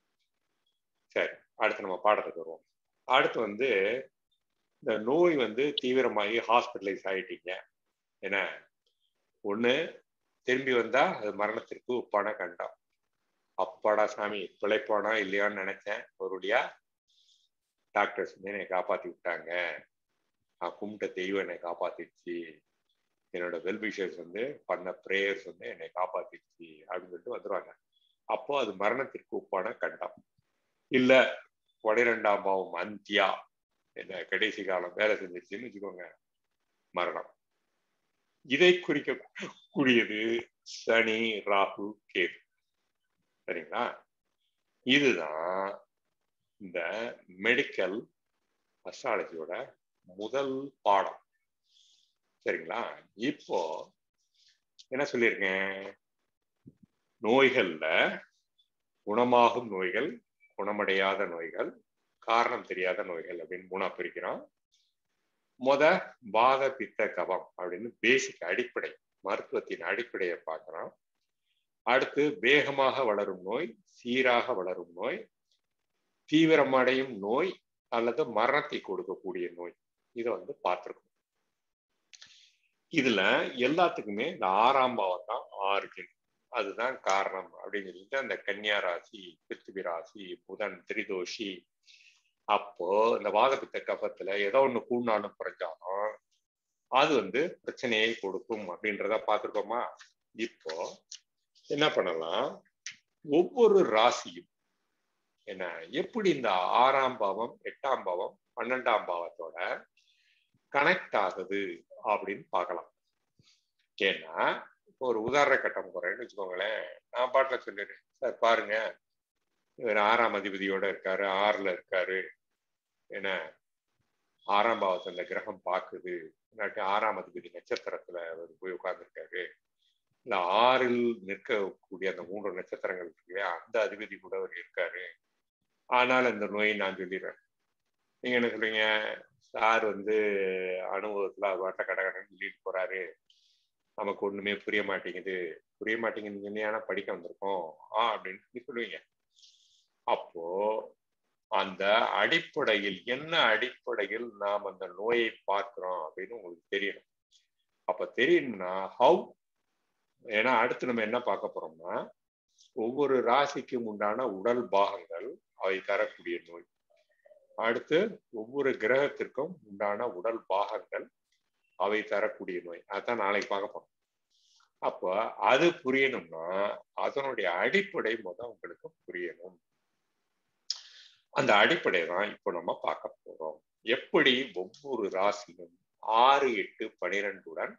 சரி அடுத்து நம்ம பாடத்துக்கு வருவோம் அடுத்து வந்து இந்த நோய் வந்து தீவிரமாகி ஹாஸ்பிட்டலைஸ் ஆயிட்டீங்க என்ன ஒண்ணு திரும்பி வந்தா அது மரணத்திற்கு உப்பான கண்டம் அப்பாடா சாமி பிழைப்பானா இல்லையான்னு நினைச்சேன் ஒருடியா டாக்டர்ஸ் வந்து என்னை காப்பாத்தி விட்டாங்க நான் கும்பிட்ட தெய்வம் என்னை காப்பாத்திடுச்சு என்னோட வெல்விஷர்ஸ் வந்து பண்ண ப்ரேயர்ஸ் வந்து என்னை காப்பாத்திடுச்சு அப்படின்னு சொல்லிட்டு வந்துருவாங்க அப்போ அது மரணத்திற்கு உப்பான கண்டம் இல்ல பனிரெண்டாம் பாவம் அந்தியா என்ன கடைசி காலம் வேலை செஞ்சிருச்சுன்னு வச்சுக்கோங்க மரணம் இதை குறிக்க கூடியது சனி ராகு கேது சரிங்களா இதுதான் இந்த மெடிக்கல் அஸ்ட்ராலஜியோட முதல் பாடம் சரிங்களா இப்போ என்ன சொல்லியிருக்கேன் நோய்கள்ல குணமாகும் நோய்கள் குணமடையாத நோய்கள் காரணம் தெரியாத நோய்கள் அப்படின்னு மூணா பிரிக்கிறோம் முத வாத பித்த கபம் அப்படின்னு பேசிக் அடிப்படை மருத்துவத்தின் அடிப்படையை பார்க்கிறோம் அடுத்து வேகமாக வளரும் நோய் சீராக வளரும் நோய் தீவிரமடையும் நோய் அல்லது மரணத்தை கொடுக்கக்கூடிய நோய் இதை வந்து பார்த்துருக்கோம் இதுல எல்லாத்துக்குமே இந்த ஆறாம் பாவம் தான் ஆரிஜின் அதுதான் காரணம் அப்படின்னு சொல்லிட்டு அந்த கன்னியா ராசி பிருத்திவி ராசி புதன் திரிதோஷி அப்போ இந்த வாதப்பித்த கபத்துல ஏதோ ஒண்ணு கூடினாலும் குறைஞ்சாலும் அது வந்து பிரச்சனையை கொடுக்கும் அப்படின்றத பார்த்துருக்கோமா இப்போ என்ன பண்ணலாம் ஒவ்வொரு ராசியும் என்ன எப்படி இந்த ஆறாம் பாவம் எட்டாம் பாவம் பன்னெண்டாம் பாவத்தோட கனெக்ட் ஆகுது அப்படின்னு பார்க்கலாம் ஏன்னா இப்போ ஒரு உதாரண கட்டம் குறைன்னு வச்சுக்கோங்களேன் நான் பாட்டில் சொல்லிடுறேன் சார் பாருங்க இவர் ஆறாம் அதிபதியோட இருக்காரு ஆறுல இருக்காரு என்ன ஆறாம் பாவத்தை அந்த கிரகம் பார்க்குது இல்லாட்டி ஆறாம் அதிபதி நட்சத்திரத்துல அவர் போய் உட்கார்ந்துருக்காரு இல்ல ஆறில் நிற்கக்கூடிய அந்த மூன்று நட்சத்திரங்கள் இருக்கு இல்லையா அந்த அதிபதி கூட அவர் இருக்காரு ஆனால் இந்த நோயை நான் சொல்லிடுறேன் நீங்க என்ன சொல்றீங்க சார் வந்து அனுபவத்துல வாட்ட கடகடன்னு சொல்லிட்டு போறாரு நமக்கு ஒண்ணுமே புரிய மாட்டேங்குது புரிய மாட்டேங்குது சொன்னியானா படிக்க வந்திருக்கோம் ஆ அப்படின்னு சொல்லி சொல்லுவீங்க அப்போ அந்த அடிப்படையில் என்ன அடிப்படையில் நாம் அந்த நோயை பார்க்கிறோம் அப்படின்னு உங்களுக்கு தெரியணும் அப்ப தெரியணும்னா ஹவு ஏன்னா அடுத்து நம்ம என்ன பார்க்க போறோம்னா ஒவ்வொரு ராசிக்கும் உண்டான உடல் பாகங்கள் அவை தரக்கூடிய நோய் அடுத்து ஒவ்வொரு கிரகத்திற்கும் உண்டான உடல் பாகங்கள் அவை தரக்கூடிய நோய் அதான் நாளைக்கு பார்க்க போறோம் அப்போ அது புரியணும்னா அதனுடைய அடிப்படை முதல் உங்களுக்கு புரியணும் அந்த அடிப்படை தான் இப்போ நம்ம பார்க்க போறோம் எப்படி ஒவ்வொரு ராசியும் ஆறு எட்டு பனிரெண்டுடன்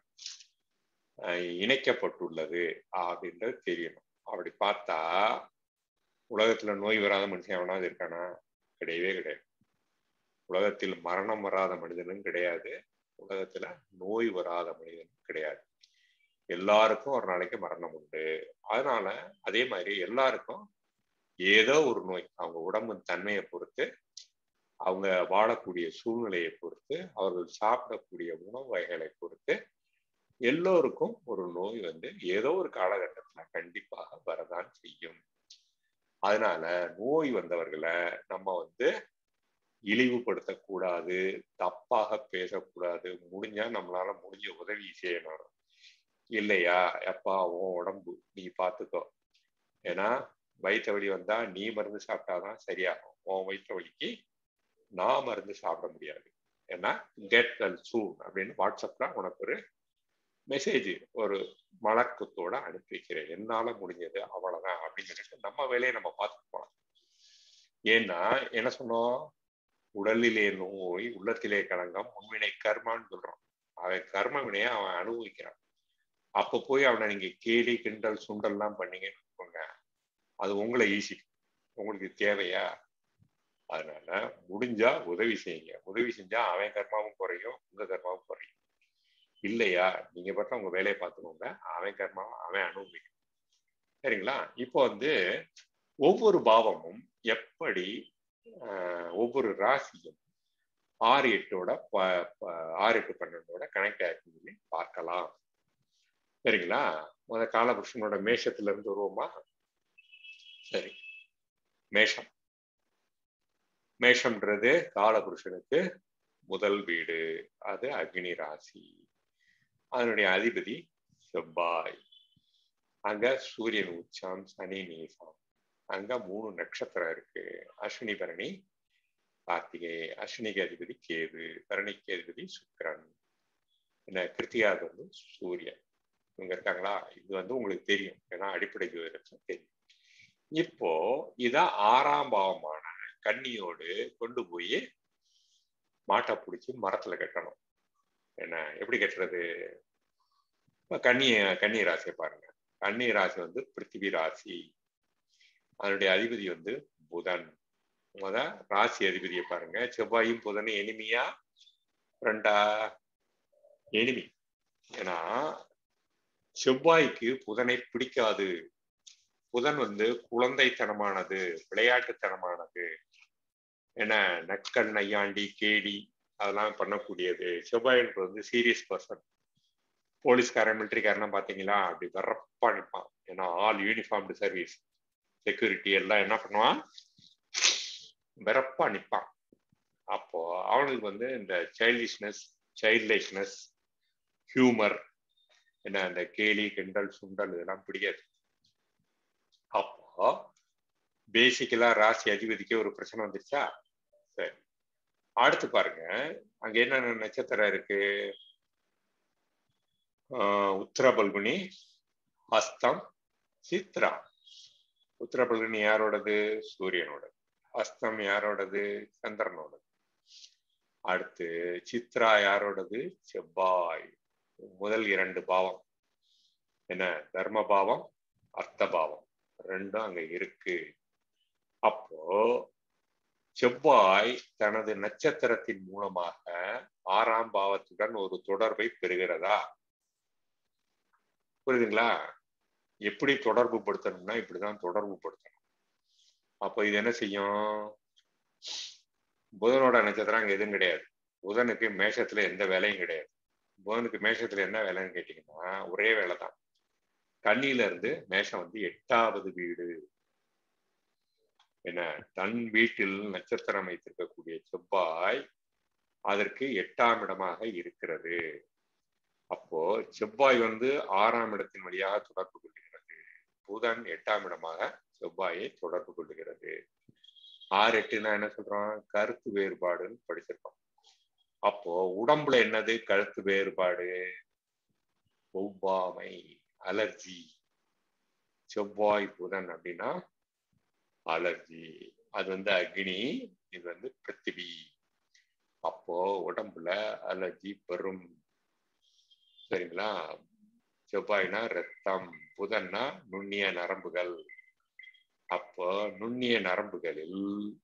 இணைக்கப்பட்டுள்ளது அப்படின்றது தெரியணும் அப்படி பார்த்தா உலகத்துல நோய் வராத மனுஷன் எவனாவது இருக்கானா கிடையவே கிடையாது உலகத்தில் மரணம் வராத மனிதனும் கிடையாது உலகத்துல நோய் வராத மனிதனும் கிடையாது எல்லாருக்கும் ஒரு நாளைக்கு மரணம் உண்டு அதனால அதே மாதிரி எல்லாருக்கும் ஏதோ ஒரு நோய் அவங்க உடம்பின் தன்மையை பொறுத்து அவங்க வாழக்கூடிய சூழ்நிலையை பொறுத்து அவர்கள் சாப்பிடக்கூடிய உணவு வகைகளை பொறுத்து எல்லோருக்கும் ஒரு நோய் வந்து ஏதோ ஒரு காலகட்டத்துல கண்டிப்பாக வரதான் செய்யும் அதனால நோய் வந்தவர்களை நம்ம வந்து இழிவுபடுத்தக்கூடாது தப்பாக பேசக்கூடாது முடிஞ்சா நம்மளால முடிஞ்ச உதவி செய்யணும் இல்லையா எப்பா உன் உடம்பு நீ பார்த்துக்கோ ஏன்னா வயிற்று வலி வந்தா நீ மருந்து சாப்பிட்டாதான் சரியாகும் உன் வயிற்று வலிக்கு நான் மருந்து சாப்பிட முடியாது ஏன்னா கெட் வெல் சூன் அப்படின்னு வாட்ஸ்அப்ல உனக்கு ஒரு மெசேஜ் ஒரு மலக்கத்தோட அனுப்பி வைக்கிறேன் என்னால முடிஞ்சது அவ்வளவுதான் அப்படின்னு சொல்லிட்டு நம்ம வேலையை நம்ம பார்த்துட்டு போலாம் ஏன்னா என்ன சொன்னோம் உடலிலே நோய் உள்ளத்திலே களங்கம் முன்வினை கர்மான்னு சொல்றான் அவன் கர்ம வினையை அவன் அனுபவிக்கிறான் அப்ப போய் அவனை நீங்க கேலி கிண்டல் சுண்டல்லாம் பண்ணீங்கன்னு வச்சுக்கோங்க அது உங்களை ஈஸி உங்களுக்கு தேவையா அதனால முடிஞ்சா உதவி செய்யுங்க உதவி செஞ்சா அவன் கர்மாவும் குறையும் உங்க கர்மாவும் குறையும் இல்லையா நீங்க பார்த்தா உங்க வேலையை பார்த்துக்கோங்க அவன் கர்மாவும் அவன் அனுபவிக்கும் சரிங்களா இப்போ வந்து ஒவ்வொரு பாவமும் எப்படி ஒவ்வொரு ராசியும் ஆறு எட்டோட ஆறு எட்டு பன்னெண்டோட கனெக்ட் ஆயிருக்குன்னு சொல்லி பார்க்கலாம் சரிங்களா முத காலபுருஷனோட மேஷத்துல இருந்து வருவோமா சரி மேஷம் மேஷம்ன்றது காலபுருஷனுக்கு முதல் வீடு அது அக்னி ராசி அதனுடைய அதிபதி செவ்வாய் அங்க சூரியன் உச்சம் சனி நீசம் அங்க மூணு நட்சத்திரம் இருக்கு அஸ்வினி பரணி கார்த்திகை அஸ்வினிக்கு அதிபதி கேது பரணிக்கு அதிபதி சுக்கரன் என்ன கிருத்திகாவுக்கு வந்து சூரியன் இவங்க இருக்காங்களா இது வந்து உங்களுக்கு தெரியும் ஏன்னா அடிப்படை ஜோதிடம் தெரியும் இப்போ இதான் ஆறாம் பாவமான கன்னியோடு கொண்டு போய் மாட்டை பிடிச்சி மரத்துல கட்டணும் என்ன எப்படி கட்டுறது இப்ப கன்னி கன்னி ராசியை பாருங்க கன்னி ராசி வந்து பிருத்திவி ராசி அதனுடைய அதிபதி வந்து புதன் முத ராசி அதிபதியை பாருங்க செவ்வாயும் புதனும் எனிமியா ரெண்டா எனிமி ஏன்னா செவ்வாய்க்கு புதனை பிடிக்காது புதன் வந்து குழந்தைத்தனமானது விளையாட்டுத்தனமானது என்ன நக்கன் நையாண்டி கேடி அதெல்லாம் பண்ணக்கூடியது செவ்வாய்ன்றது வந்து சீரியஸ் பர்சன் போலீஸ்காரன் மிலிட்டரிக்காரன் பாத்தீங்களா அப்படி வரப்பா நிற்பான் ஏன்னா ஆல் யூனிஃபார்ம்டு சர்வீஸ் செக்யூரிட்டி எல்லாம் என்ன பண்ணுவான் வெறப்பா நிற்பான் அப்போ அவனுக்கு வந்து இந்த சைல்டிஷ்னஸ் சைல்ட் லைக்னஸ் ஹியூமர் என்ன அந்த கேலி கிண்டல் சுண்டல் இதெல்லாம் பிடிக்காது அப்போ பேசிக்கலா ராசி அதிபதிக்கு ஒரு பிரச்சனை வந்துருச்சா சரி அடுத்து பாருங்க அங்க என்னென்ன நட்சத்திரம் இருக்கு உத்தர பல்குனி ஹஸ்தம் சித்ரா உத்தர பல்குனி யாரோடது சூரியனோடது ஹஸ்தம் யாரோடது சந்திரனோடது அடுத்து சித்ரா யாரோடது செவ்வாய் முதல் இரண்டு பாவம் என்ன தர்ம பாவம் அர்த்த பாவம் ரெண்டும் அங்க இருக்கு அப்போ செவ்வாய் தனது நட்சத்திரத்தின் மூலமாக ஆறாம் பாவத்துடன் ஒரு தொடர்பை பெறுகிறதா புரியுதுங்களா எப்படி தொடர்பு படுத்தணும்னா இப்படிதான் தொடர்பு படுத்தணும் அப்போ இது என்ன செய்யும் புதனோட நட்சத்திரம் அங்க எதுவும் கிடையாது புதனுக்கு மேஷத்துல எந்த வேலையும் கிடையாது புதனுக்கு மேஷத்துல என்ன வேலைன்னு கேட்டீங்கன்னா ஒரே வேலை தான் கண்ணில இருந்து மேஷம் வந்து எட்டாவது வீடு என்ன தன் வீட்டில் நட்சத்திரம் வைத்திருக்கக்கூடிய செவ்வாய் அதற்கு எட்டாம் இடமாக இருக்கிறது அப்போ செவ்வாய் வந்து ஆறாம் இடத்தின் வழியாக தொடர்பு கொள்கிறது புதன் எட்டாம் இடமாக செவ்வாயை தொடர்பு கொள்ளுகிறது ஆறு எட்டுனா என்ன சொல்றோம் கருத்து வேறுபாடுன்னு படிச்சிருக்கோம் அப்போ உடம்புல என்னது கருத்து வேறுபாடு ஒவ்வாமை அலர்ஜி செவ்வாய் புதன் அப்படின்னா அலர்ஜி அது வந்து அக்னி இது வந்து பிருத்திவி அப்போ உடம்புல அலர்ஜி பெரும் சரிங்களா செவ்வாய்னா ரத்தம் புதன்னா நுண்ணிய நரம்புகள் அப்போ நுண்ணிய நரம்புகளில்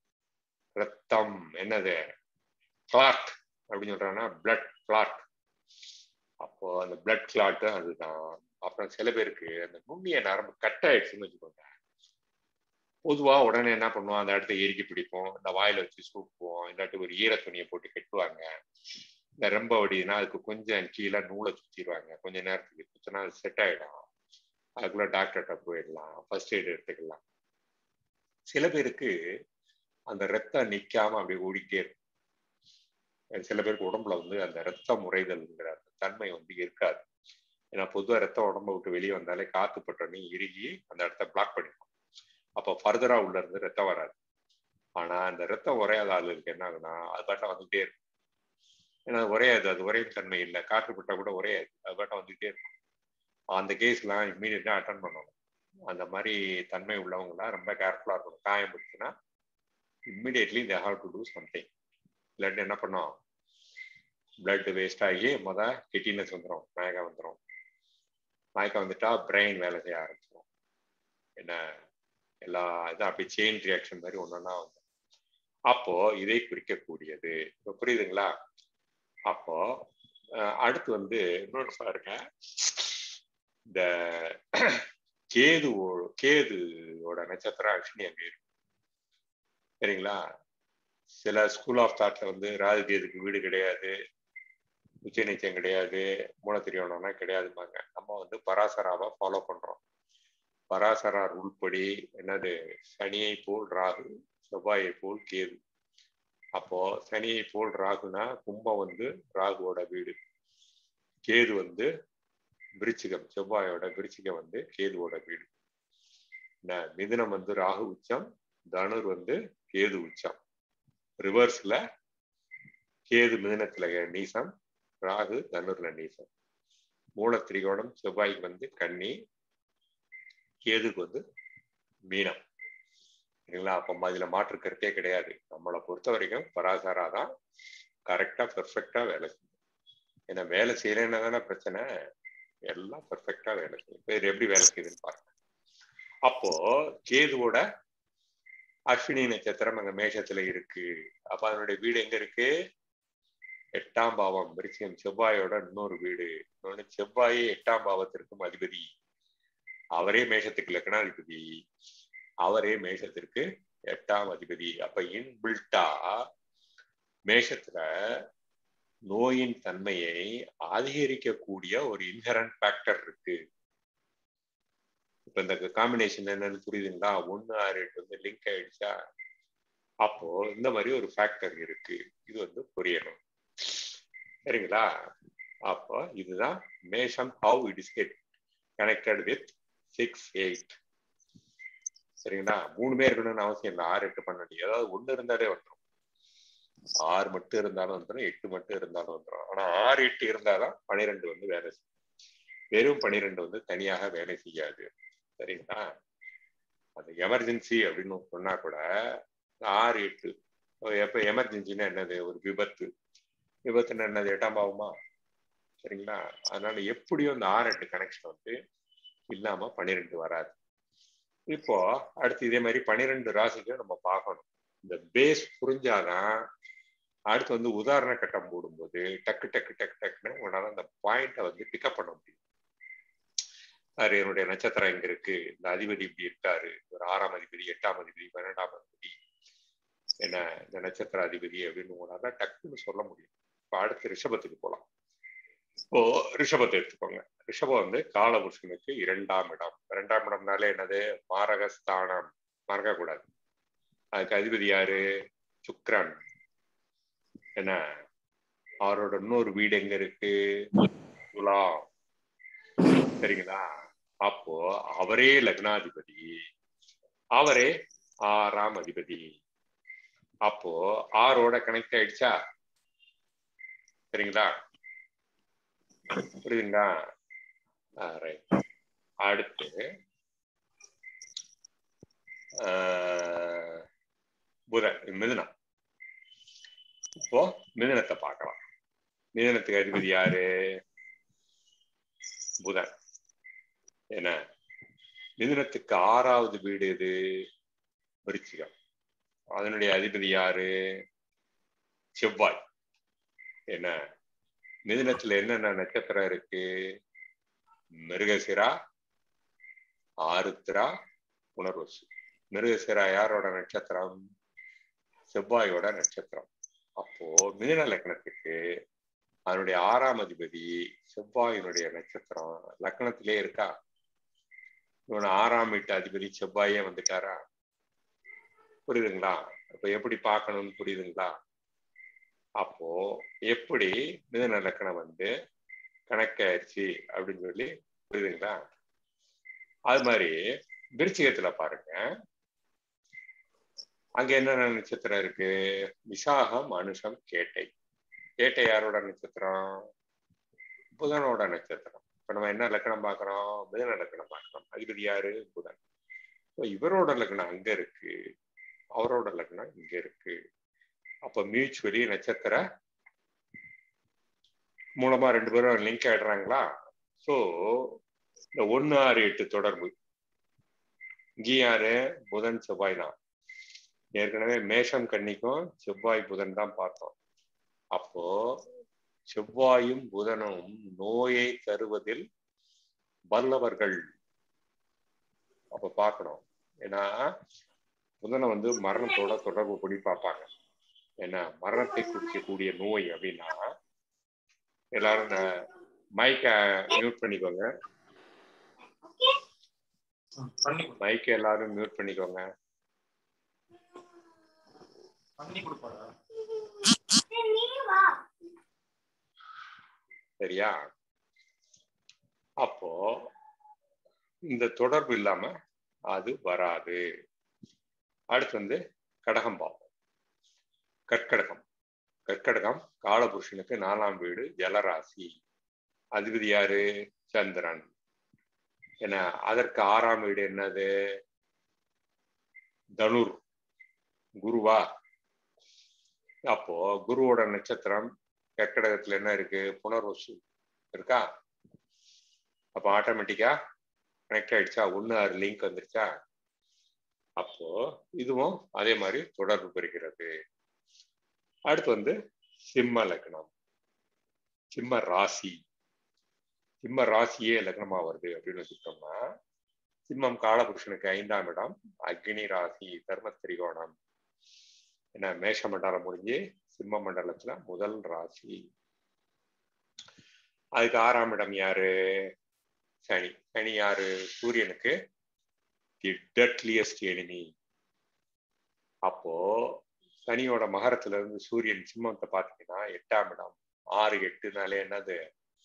ரத்தம் என்னது கிளாட் அப்படின்னு சொல்றாங்கன்னா பிளட் கிளாட் அப்போ அந்த பிளட் கிளாட் அதுதான் அப்புறம் சில பேருக்கு அந்த நுண்ணிய நரம்பு கட் ஆயிடுச்சுன்னு வச்சுக்கோங்க பொதுவா உடனே என்ன பண்ணுவோம் அந்த இடத்த எரிக்கி பிடிப்போம் இந்த வாயில வச்சு சூப்புவோம் இல்லாட்டி ஒரு ஈர துணியை போட்டு கட்டுவாங்க இந்த ரொம்ப வடினா அதுக்கு கொஞ்சம் கீழே நூலை சுத்திடுவாங்க கொஞ்ச நேரத்துக்கு சுத்தினா அது செட் ஆயிடும் அதுக்குள்ள டாக்டர்கிட்ட போயிடலாம் ஃபர்ஸ்ட் எய்ட் எடுத்துக்கலாம் சில பேருக்கு அந்த ரத்தம் நிக்காம அப்படியே ஓடிக்கிட்டே இருக்கும் சில பேருக்கு உடம்புல வந்து அந்த ரத்த முறைதல்ங்கிற அந்த தன்மை வந்து இருக்காது ஏன்னா பொதுவாக ரத்தம் உடம்ப விட்டு வெளியே வந்தாலே காத்து பட்டோன்னே இறுகி அந்த இடத்த பிளாக் பண்ணிடும் அப்போ ஃபர்தரா உள்ள இருந்து ரத்தம் வராது ஆனா அந்த ரத்தம் உரையாத ஆளுக்கு என்ன ஆகுனா அது பாட்டா வந்துகிட்டே இருக்கும் ஏன்னா உரையாது அது உரையும் தன்மை இல்லை காற்று பட்டா கூட உரையாது அது பாட்டா வந்துகிட்டே இருக்கும் அந்த கேஸ்லாம் இம்மீடியட்டா அட்டன் பண்ணணும் அந்த மாதிரி தன்மை உள்ளவங்கலாம் ரொம்ப கேர்ஃபுல்லா இருக்கணும் காயம் பிடிச்சுன்னா immediately they have to do something blood என்ன பண்ணோம் பிளட் வேஸ்ட் ஆகி முத கிட்டினஸ் வந்துடும் மயக்கம் வந்துடும் மயக்கம் வந்துட்டா பிரெயின் வேலை செய்ய ஆரம்பிச்சிடும் என்ன எல்லா இதான் அப்படி செயின் ரியாக்ஷன் மாதிரி ஒன்றா வந்து அப்போ இதை குறிக்கக்கூடியது இப்போ புரியுதுங்களா அப்போ அடுத்து வந்து இன்னொன்று பாருங்க இந்த கேது கேதுவோட நட்சத்திரம் அக்ஷனி அங்கே இருக்கு சரிங்களா சில ஸ்கூல் ஆஃப் தாட்ல வந்து ராகு கேதுக்கு வீடு கிடையாது உச்ச நிச்சயம் கிடையாது மூல தெரியணும்னா கிடையாதுப்பாங்க நம்ம வந்து பராசராவை ஃபாலோ பண்றோம் பராசரா ரூல் படி என்னது சனியை போல் ராகு செவ்வாயை போல் கேது அப்போ சனியை போல் ராகுனா கும்பம் வந்து ராகுவோட வீடு கேது வந்து விருச்சிகம் செவ்வாயோட விருச்சிகம் வந்து கேதுவோட வீடு என்ன மிதுனம் வந்து ராகு உச்சம் தனுர் வந்து கேது உச்சம் ரிவர்ஸ்ல கேது மிதுனத்துல நீசம் ராகு தனுர்ல நீசம் மூல திரிகோணம் செவ்வாய்க்கு வந்து கன்னி கேதுக்கு வந்து மீனம் சரிங்களா அப்போ இதுல மாற்று கருத்தே கிடையாது நம்மளை பொறுத்த வரைக்கும் பராசரா தான் கரெக்டா பெர்ஃபெக்டா வேலை செய்யும் ஏன்னா வேலை செய்யறேன்னா தானே பிரச்சனை எல்லாம் பெர்ஃபெக்டா வேலை செய்யும் பேர் எப்படி வேலை செய்யுதுன்னு பாருங்க அப்போ கேதுவோட அஸ்வினி நட்சத்திரம் அங்க மேஷத்துல இருக்கு அப்ப அதனுடைய வீடு எங்க இருக்கு எட்டாம் பாவம் விருச்சிகம் செவ்வாயோட இன்னொரு வீடு இன்னொன்னு செவ்வாயே எட்டாம் பாவத்திற்கும் அதிபதி அவரே மேஷத்துக்கு லக்னாதிபதி அவரே மேஷத்திற்கு எட்டாம் அதிபதி அப்ப இன்பில்ட்டா மேஷத்துல நோயின் தன்மையை அதிகரிக்கக்கூடிய ஒரு இன்ஹரண்ட் ஃபேக்டர் இருக்கு இப்ப இந்த காம்பினேஷன் என்னன்னு புரியுதுங்களா ஒன்னு ஆறு எட்டு வந்து லிங்க் ஆயிடுச்சா அப்போ இந்த மாதிரி ஒரு ஃபேக்டர் இருக்கு இது வந்து புரியணும் சரிங்களா அப்போ இதுதான் மேஷம் how it is get connected with six eight சரிங்களா மூணு பேர் இருக்கணும்னு அவசியம் இல்லை ஆறு எட்டு பன்னெண்டு ஏதாவது ஒண்ணு இருந்தாலே வந்துடும் ஆறு மட்டும் இருந்தாலும் வந்துடும் எட்டு மட்டும் இருந்தாலும் வந்துடும் ஆனா ஆறு எட்டு இருந்தாதான் பனிரெண்டு வந்து வேலை செய்யும் வெறும் பனிரெண்டு வந்து தனியாக வேலை செய்யாது சரிங்களா அது எமர்ஜென்சி அப்படின்னு சொன்னா கூட ஆறு எட்டு எப்ப எமர்ஜென்சின்னா என்னது ஒரு விபத்து விபத்துன்னா என்னது எட்டாம் பாவமா சரிங்களா அதனால எப்படியும் அந்த ஆறு எட்டு கனெக்ஷன் வந்து இல்லாம பன்னிரெண்டு வராது இப்போ அடுத்து இதே மாதிரி பன்னிரெண்டு ராசிக்கும் நம்ம பார்க்கணும் இந்த பேஸ் புரிஞ்சாதான் அடுத்து வந்து உதாரண கட்டம் போடும்போது டக்கு டக்கு டக்கு டக்குன்னு உங்களால அந்த பாயிண்ட வந்து பிக்கப் பண்ண முடியும் சார் என்னுடைய நட்சத்திரம் எங்க இருக்கு இந்த அதிபதி இப்படி இருக்காரு ஒரு ஆறாம் அதிபதி எட்டாம் அதிபதி பன்னெண்டாம் அதிபதி என்ன இந்த நட்சத்திர அதிபதி அப்படின்னு உங்களால டக்குன்னு சொல்ல முடியும் இப்போ அடுத்து ரிஷபத்துக்கு போகலாம் இப்போ ரிஷபத்தை எடுத்துக்கோங்க ரிஷபம் வந்து காலபுருஷனுக்கு இரண்டாம் இடம் இரண்டாம் இடம்னாலே என்னது மாரகஸ்தானம் மறக்கக்கூடாது அதுக்கு அதிபதி யாரு சுக்ரன் என்ன அவரோட இன்னொரு வீடு எங்க இருக்கு துலாம் சரிங்களா அப்போ அவரே லக்னாதிபதி அவரே ஆறாம் அதிபதி அப்போ ஆரோட கனெக்ட் ஆயிடுச்சா சரிங்களா புரியுதுங்களா ரைட் அடுத்து புதன் மிதுனம் இப்போ மிதுனத்தை பார்க்கலாம் மிதுனத்துக்கு அதிபதி யாரு புதன் என்ன மிதுனத்துக்கு ஆறாவது வீடு எது விருச்சிகம் அதனுடைய அதிபதி யாரு செவ்வாய் என்ன மிதுனத்துல என்னென்ன நட்சத்திரம் இருக்கு மிருகசிரா ஆருத்ரா புனர்வசு மிருகசிரா யாரோட நட்சத்திரம் செவ்வாயோட நட்சத்திரம் அப்போ மிதுன லக்னத்துக்கு அதனுடைய ஆறாம் அதிபதி செவ்வாயினுடைய நட்சத்திரம் லக்னத்திலே இருக்கா இவன் ஆறாம் வீட்டு அதிபதி செவ்வாயே வந்துட்டாரா புரியுதுங்களா இப்ப எப்படி பார்க்கணும்னு புரியுதுங்களா அப்போ எப்படி மிதன லக்கணம் வந்து கனெக்ட் ஆயிடுச்சு அப்படின்னு சொல்லி புரியுதுங்களா அது மாதிரி விருச்சிகத்துல பாருங்க அங்க என்னென்ன நட்சத்திரம் இருக்கு விசாகம் அனுஷம் கேட்டை கேட்டை யாரோட நட்சத்திரம் புதனோட நட்சத்திரம் இப்ப நம்ம என்ன லக்கணம் பாக்குறோம் மிதன லக்கணம் பாக்குறோம் அதிபதி யாரு புதன் இவரோட லக்னம் அங்க இருக்கு அவரோட லக்னம் இங்க இருக்கு அப்ப மியூச்சுவலி நட்சத்திர மூலமா ரெண்டு பேரும் லிங்க் ஆயிடுறாங்களா ஸோ இந்த ஒன்னு ஆறு எட்டு தொடர்பு இங்கே யாரு புதன் செவ்வாய் தான் ஏற்கனவே மேஷம் கன்னிக்கும் செவ்வாய் புதன் தான் பார்த்தோம் அப்போ செவ்வாயும் புதனும் நோயை தருவதில் வல்லவர்கள் அப்ப பார்க்கணும் ஏன்னா புதனை வந்து மரணத்தோட தொடர்பு பண்ணி பார்ப்பாங்க என்ன மரணத்தை குறிக்கக்கூடிய நோய் அப்படின்னா எல்லாரும் இந்த மைக்க மியூட் பண்ணிக்கோங்க மைக்க எல்லாரும் மியூட் பண்ணிக்கோங்க சரியா அப்போ இந்த தொடர்பு இல்லாம அது வராது அடுத்து வந்து கடகம் பார்ப்போம் கற்கடகம் கற்கடகம் காலபுருஷனுக்கு நாலாம் வீடு ஜலராசி அதிபதி யாரு சந்திரன் என்ன அதற்கு ஆறாம் வீடு என்னது தனுர் குருவா அப்போ குருவோட நட்சத்திரம் கற்கடகத்துல என்ன இருக்கு புனர்வசு இருக்கா அப்போ ஆட்டோமேட்டிக்கா கனெக்ட் ஆயிடுச்சா ஒன்னு ஆறு லிங்க் வந்துருச்சா அப்போ இதுவும் அதே மாதிரி தொடர்பு பெறுகிறது அடுத்து வந்து சிம்ம லக்னம் சிம்ம ராசி சிம்ம ராசியே லக்னமா வருது அப்படின்னு வச்சுக்கிட்டோம்னா சிம்மம் காலபுருஷனுக்கு ஐந்தாம் இடம் அக்னி ராசி தர்ம திரிகோணம் என்ன மேஷ மண்டலம் முடிஞ்சு சிம்ம மண்டலத்துல முதல் ராசி அதுக்கு ஆறாம் இடம் யாரு சனி சனி யாரு சூரியனுக்கு தி டெட்லியஸ்ட் எனிமி அப்போ சனியோட மகரத்துல இருந்து சூரியன் சிம்மத்தை பாத்தீங்கன்னா எட்டாம் இடம் ஆறு எட்டுனாலே என்னது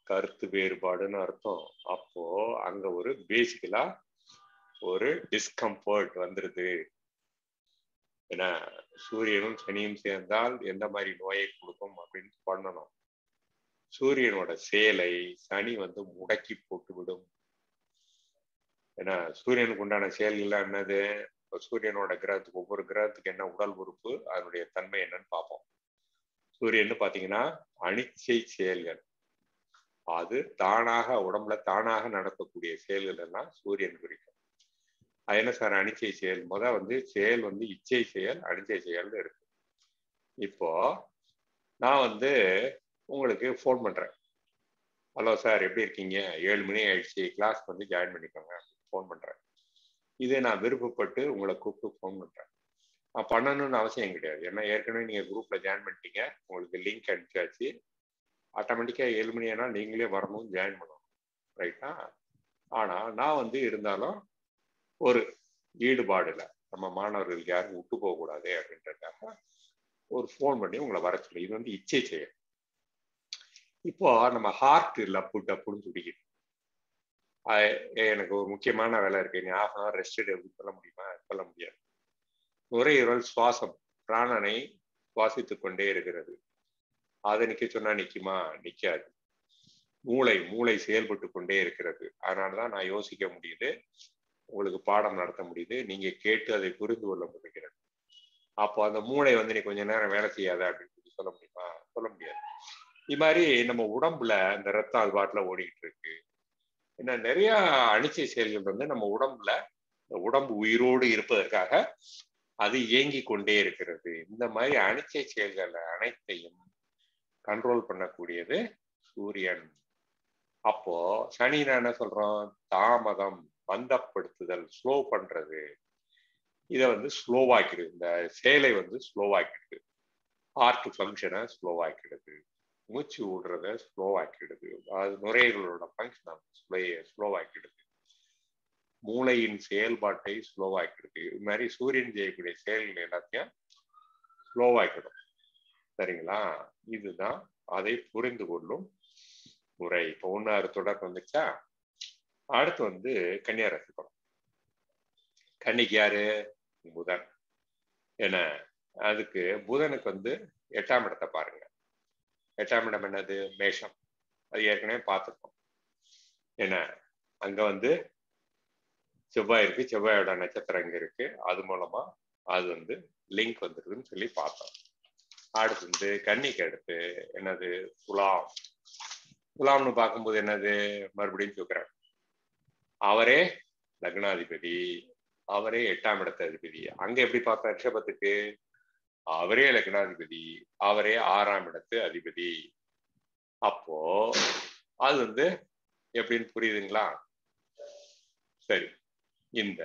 கருத்து வேறுபாடுன்னு அர்த்தம் அப்போ அங்க ஒரு பேசிக்கலா ஒரு டிஸ்கம்ஃபர்ட் வந்துருது ஏன்னா சூரியனும் சனியும் சேர்ந்தால் எந்த மாதிரி நோயை கொடுக்கும் அப்படின்னு பண்ணணும் சூரியனோட சேலை சனி வந்து முடக்கி போட்டு விடும் ஏன்னா சூரியனுக்கு உண்டான செயல்கள் என்னது சூரியனோட கிரகத்துக்கு ஒவ்வொரு கிரகத்துக்கு என்ன உடல் உறுப்பு அதனுடைய தன்மை என்னன்னு பார்ப்போம் சூரியன் பாத்தீங்கன்னா அனிச்சை செயல்கள் அது தானாக உடம்புல தானாக நடக்கக்கூடிய செயல்கள் எல்லாம் சூரியன் குறிக்கும் அது என்ன சார் அனிச்சை செயல் முத வந்து செயல் வந்து இச்சை செயல் அனிச்சை செயல்னு இருக்கு இப்போ நான் வந்து உங்களுக்கு ஃபோன் பண்றேன் ஹலோ சார் எப்படி இருக்கீங்க ஏழு மணி ஆயிடுச்சு கிளாஸ் வந்து ஜாயின் பண்ணிக்கோங்க ஃபோன் பண்றேன் இதே நான் விருப்பப்பட்டு உங்களை கூப்பிட்டு ஃபோன் பண்றேன் நான் பண்ணணும்னு அவசியம் கிடையாது ஏன்னா ஏற்கனவே நீங்க குரூப்ல ஜாயின் பண்ணிட்டீங்க உங்களுக்கு லிங்க் அனுப்பிச்சாச்சு ஆட்டோமேட்டிக்கா ஏழு மணி ஆனால் நீங்களே வரணும் ஜாயின் பண்ணணும் ரைட்டா ஆனா நான் வந்து இருந்தாலும் ஒரு ஈடுபாடுல நம்ம மாணவர்களுக்கு யாரும் விட்டு போக கூடாது அப்படின்றதுக்காக ஒரு ஃபோன் பண்ணி உங்களை வர சொல்லி இது வந்து இச்சை செயல் இப்போ நம்ம ஹார்ட் லப்பு டப்புன்னு துடிக்குது எனக்கு ஒரு முக்கியமான வேலை இருக்கு நீ ஆஃப் அன் அவர் ரெஸ்ட் அப்படின்னு சொல்ல முடியுமா சொல்ல முடியாது நுரையீரல் சுவாசம் பிராணனை சுவாசித்துக் கொண்டே இருக்கிறது அதை நிக்க சொன்னா நிக்குமா நிக்காது மூளை மூளை செயல்பட்டு கொண்டே இருக்கிறது அதனாலதான் நான் யோசிக்க முடியுது உங்களுக்கு பாடம் நடத்த முடியுது நீங்க கேட்டு அதை புரிந்து கொள்ள முடிகிறது அப்போ அந்த மூளை வந்து நீ கொஞ்ச நேரம் வேலை செய்யாத அப்படின்னு சொல்லி சொல்ல முடியுமா சொல்ல முடியாது இது மாதிரி நம்ம உடம்புல இந்த ரத்தம் அது பாட்டுல ஓடிக்கிட்டு இருக்கு ஏன்னா நிறைய அணிச்சை செயல்கள் வந்து நம்ம உடம்புல உடம்பு உயிரோடு இருப்பதற்காக அது இயங்கி கொண்டே இருக்கிறது இந்த மாதிரி அணிச்சை செயல்கள் அனைத்தையும் கண்ட்ரோல் பண்ணக்கூடியது சூரியன் அப்போ சனி நான் என்ன சொல்றோம் தாமதம் பந்தப்படுத்துதல் ஸ்லோ பண்றது இதை வந்து ஸ்லோவாக்கிடுது இந்த செயலை வந்து ஸ்லோவாக்கிடுது ஹார்ட் ஃபங்க்ஷனை ஸ்லோவாக்கிடுது மூச்சு விடுறத ஸ்லோவாக்கிடுது அது நுரையீரலோட ஃபங்க்ஷன் ஸ்லோவாக்கிடுது மூளையின் செயல்பாட்டை ஸ்லோவாக்கிடுது இது மாதிரி சூரியன் செய்யக்கூடிய செயல்கள் எல்லாத்தையும் ஸ்லோவாக்கிடும் சரிங்களா இதுதான் அதை புரிந்து கொள்ளும் முறை இப்போ ஒன்னாறு தொடர் வந்துச்சா அடுத்து வந்து கன்னியா ரசிக்கணும் கன்னிக்கு யாரு புதன் என்ன அதுக்கு புதனுக்கு வந்து எட்டாம் இடத்தை பாருங்க எட்டாம் இடம் என்னது மேஷம் அது ஏற்கனவே பார்த்துருக்கோம் என்ன அங்க வந்து செவ்வாய் இருக்கு செவ்வாயோட நட்சத்திரம் இங்க இருக்கு அது மூலமா அது வந்து லிங்க் வந்துருதுன்னு சொல்லி பார்த்தோம் அடுத்து வந்து கன்னிக்கு அடுத்து என்னது துலாம் துலாம்னு பார்க்கும்போது என்னது மறுபடியும் சொல்கிறேன் அவரே லக்னாதிபதி அவரே எட்டாம் இடத்த அதிபதி அங்க எப்படி பார்த்தா ரிஷபத்துக்கு அவரே லக்னாதிபதி அவரே ஆறாம் இடத்து அதிபதி அப்போ அது வந்து எப்படின்னு புரியுதுங்களா சரி இந்த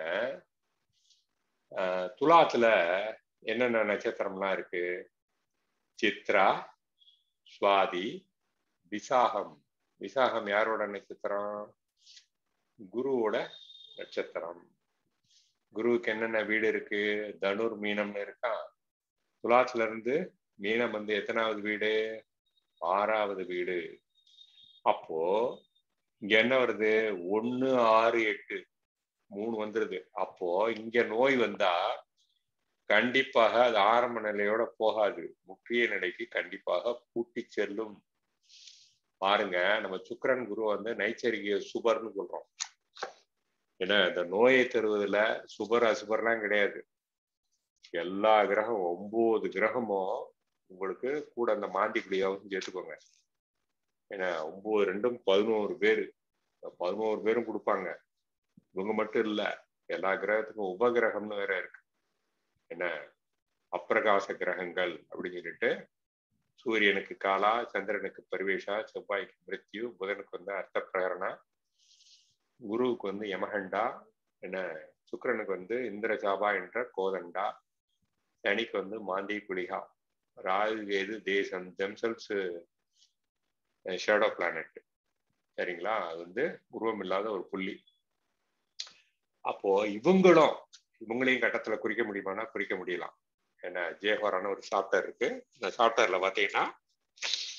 துலாத்துல என்னென்ன நட்சத்திரம்லாம் இருக்கு சித்ரா சுவாதி விசாகம் விசாகம் யாரோட நட்சத்திரம் குருவோட நட்சத்திரம் குருவுக்கு என்னென்ன வீடு இருக்கு தனுர் மீனம்னு இருக்கா துலாத்துல இருந்து மீனம் வந்து எத்தனாவது வீடு ஆறாவது வீடு அப்போ இங்க என்ன வருது ஒன்னு ஆறு எட்டு மூணு வந்துருது அப்போ இங்க நோய் வந்தா கண்டிப்பாக அது ஆரம்ப நிலையோட போகாது முக்கிய நிலைக்கு கண்டிப்பாக கூட்டி செல்லும் பாருங்க நம்ம சுக்கரன் குரு வந்து நைச்சரிக சுபர்னு சொல்றோம் ஏன்னா இந்த நோயை தருவதுல சுபர் அசுபர்லாம் கிடையாது எல்லா கிரகம் ஒன்பது கிரகமும் உங்களுக்கு கூட அந்த மாந்தி குடியாவும் சேர்த்துக்கோங்க ஏன்னா ஒன்பது ரெண்டும் பதினோரு பேரு பதினோரு பேரும் கொடுப்பாங்க இவங்க மட்டும் இல்ல எல்லா கிரகத்துக்கும் உபகிரகம்னு வேற இருக்கு என்ன அப்பிரகாச கிரகங்கள் அப்படின்னு சொல்லிட்டு சூரியனுக்கு காலா சந்திரனுக்கு பரிவேஷா செவ்வாய்க்கு மிருத்யு புதனுக்கு வந்து அர்த்த பிரகரணா குருவுக்கு வந்து யமகண்டா என்ன சுக்கரனுக்கு வந்து இந்திரசாபா என்ற கோதண்டா சனிக்கு வந்து மாந்தி குளிகா ராகு கேது தேசம் தெம்செல்ஸ் ஷேடோ பிளானட் சரிங்களா அது வந்து உருவம் இல்லாத ஒரு புள்ளி அப்போ இவங்களும் இவங்களையும் கட்டத்துல குறிக்க முடியுமானா குறிக்க முடியலாம் என்ன ஜேஹோரான ஒரு சாப்டர் இருக்கு இந்த சாப்டர்ல பாத்தீங்கன்னா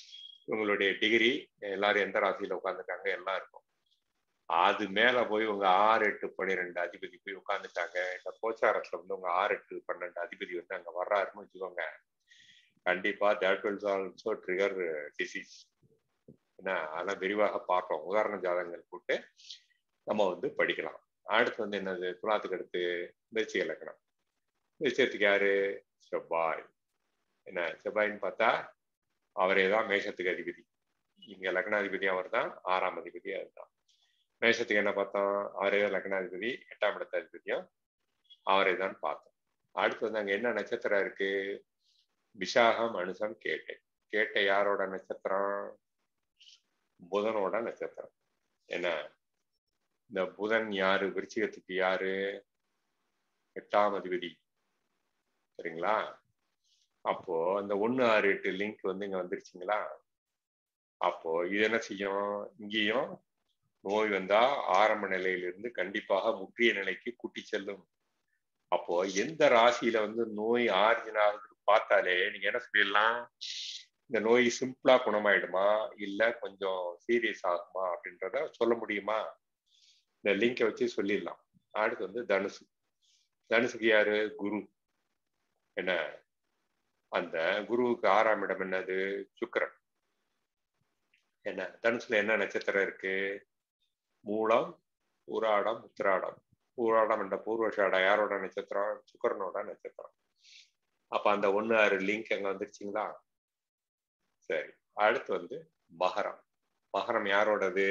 உங்களுடைய டிகிரி எல்லாரும் எந்த ராசியில உட்காந்துருக்காங்க எல்லாம் இருக்கும் அது மேல போய் உங்க ஆறு எட்டு பன்னிரெண்டு அதிபதி போய் உட்காந்துட்டாங்க இந்த கோச்சாரத்துல வந்து உங்க ஆறு எட்டு பன்னெண்டு அதிபதி வந்து அங்க வர்றாருன்னு வச்சுக்கோங்க கண்டிப்பா that will also trigger disease என்ன அதெல்லாம் விரிவாக பார்ப்போம் உதாரண ஜாதகங்கள் போட்டு நம்ம வந்து படிக்கலாம் அடுத்து வந்து என்னது துலாத்துக்கு அடுத்து மிருச்சிக இலக்கணம் மிருச்சியத்துக்கு யாரு செவ்வாய் என்ன செவ்வாயின்னு பார்த்தா அவரே தான் மேஷத்துக்கு அதிபதி இங்க லக்னாதிபதி அவர் தான் ஆறாம் அதிபதி அவர் தான் மேஷத்துக்கு என்ன பார்த்தோம் அவரே தான் லக்னாதிபதி எட்டாம் இடத்த அதிபதியும் அவரே தான் பார்த்தோம் அடுத்து வந்து அங்க என்ன நட்சத்திரம் இருக்கு விசாகம் அனுசம் கேட்டை கேட்டை யாரோட நட்சத்திரம் புதனோட நட்சத்திரம் என்ன இந்த புதன் யாரு விருச்சிகத்துக்கு யாரு எட்டாம் அதிபதி சரிங்களா அப்போ அந்த ஒன்னு ஆறு எட்டு லிங்க் வந்து இங்க வந்துருச்சுங்களா அப்போ இது என்ன செய்யும் இங்கேயும் நோய் வந்தா ஆரம்ப நிலையிலிருந்து கண்டிப்பாக முற்றிய நிலைக்கு கூட்டி செல்லும் அப்போ எந்த ராசியில வந்து நோய் ஆரிஜின் ஆகுது பார்த்தாலே நீங்க என்ன சொல்லிடலாம் இந்த நோய் சிம்பிளா குணமாயிடுமா இல்ல கொஞ்சம் சீரியஸ் ஆகுமா அப்படின்றத சொல்ல முடியுமா இந்த லிங்கை வச்சு சொல்லிடலாம் அடுத்து வந்து தனுசு தனுசுக்கு யாரு குரு என்ன அந்த குருவுக்கு ஆறாம் இடம் என்னது சுக்கரன் என்ன தனுசுல என்ன நட்சத்திரம் இருக்கு மூலம் ஊராடம் உத்திராடம் ஊராடம் என்ற பூர்வஷாடா யாரோட நட்சத்திரம் சுக்கரனோட நட்சத்திரம் அப்ப அந்த ஒன்னு ஆறு லிங்க் அங்க வந்துருச்சுங்களா சரி அடுத்து வந்து மகரம் மகரம் யாரோடது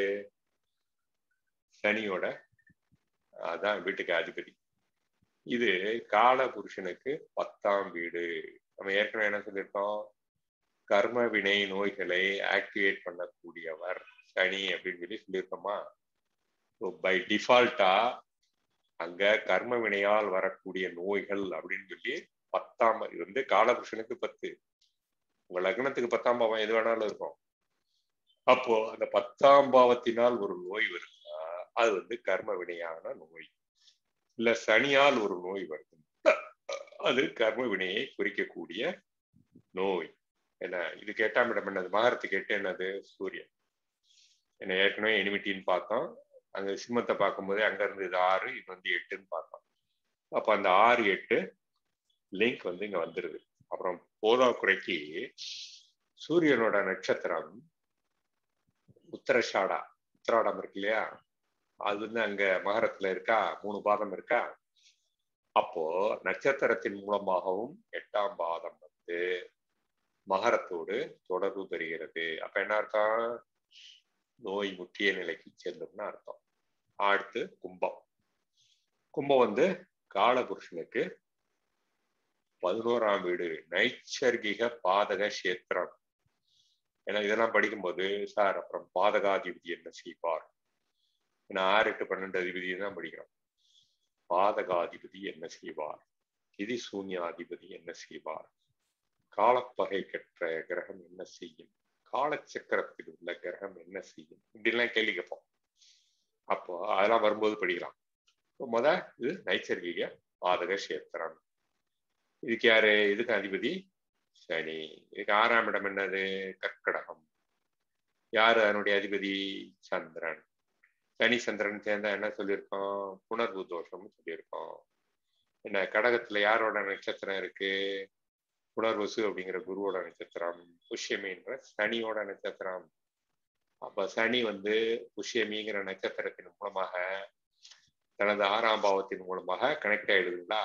சனியோட அதான் வீட்டுக்கு அதிபதி இது கால புருஷனுக்கு பத்தாம் வீடு நம்ம ஏற்கனவே என்ன சொல்லியிருக்கோம் கர்ம வினை நோய்களை ஆக்டிவேட் பண்ணக்கூடியவர் சனி அப்படின்னு சொல்லி சொல்லியிருக்கோமா பை டிஃபால்ட்டா அங்க கர்ம வினையால் வரக்கூடிய நோய்கள் அப்படின்னு சொல்லி பத்தாம் இது வந்து காலபுருஷனுக்கு பத்து உங்க லக்னத்துக்கு பத்தாம் பாவம் எது வேணாலும் இருக்கும் அப்போ அந்த பத்தாம் பாவத்தினால் ஒரு நோய் வருதுன்னா அது வந்து கர்ம வினையான நோய் இல்ல சனியால் ஒரு நோய் வருது அது கர்ம வினையை குறிக்கக்கூடிய நோய் என்ன இதுக்கு எட்டாம் இடம் என்னது மகரத்துக்கு எட்டு என்னது சூரியன் என்ன ஏற்கனவே எனிமிட்டின்னு பார்த்தோம் அங்க சிம்மத்தை பார்க்கும்போது அங்க இருந்து இது ஆறு இது வந்து எட்டுன்னு பார்த்தோம் அப்ப அந்த ஆறு எட்டு லிங்க் வந்து இங்க வந்துருது அப்புறம் போதா குறைக்கு சூரியனோட நட்சத்திரம் உத்தரஷாடா உத்தராடம் இருக்கு இல்லையா அது வந்து அங்க மகரத்துல இருக்கா மூணு பாதம் இருக்கா அப்போ நட்சத்திரத்தின் மூலமாகவும் எட்டாம் பாதம் வந்து மகரத்தோடு தொடர்பு பெறுகிறது அப்ப என்ன அர்த்தம் நோய் முற்றிய நிலைக்கு செல்லும்னு அர்த்தம் அடுத்து கும்பம் கும்பம் வந்து காலபுருஷனுக்கு பதினோராம் வீடு நைச்சர்கிக பாதக கஷேத்திரம் ஏன்னா இதெல்லாம் படிக்கும்போது சார் அப்புறம் பாதகாதிபதி என்ன செய்வார் ஏன்னா ஆறு எட்டு பன்னெண்டு அதிபதி தான் படிக்கிறோம் பாதகாதிபதி என்ன செய்வார் திதி சூன்யாதிபதி என்ன செய்வார் காலப்பகை கற்ற கிரகம் என்ன செய்யும் காலச்சக்கரத்தில் உள்ள கிரகம் என்ன செய்யும் இப்படிலாம் கேள்வி கேட்போம் அப்போ அதெல்லாம் வரும்போது படிக்கலாம் முத இது நைச்சர்கிக பாதக கஷேத்திரம் இதுக்கு யாரு இதுக்கு அதிபதி சனி இதுக்கு ஆறாம் இடம் என்னது கற்கடகம் யாரு அதனுடைய அதிபதி சந்திரன் சனி சந்திரன் சேர்ந்தா என்ன சொல்லியிருக்கோம் புனர்வு தோஷம்னு சொல்லியிருக்கோம் என்ன கடகத்துல யாரோட நட்சத்திரம் இருக்கு புனர்வசு அப்படிங்கிற குருவோட நட்சத்திரம் புஷ்யமின்ற சனியோட நட்சத்திரம் அப்ப சனி வந்து புஷ்யமிங்கிற நட்சத்திரத்தின் மூலமாக தனது ஆறாம் பாவத்தின் மூலமாக கனெக்ட் ஆயிடுதுங்களா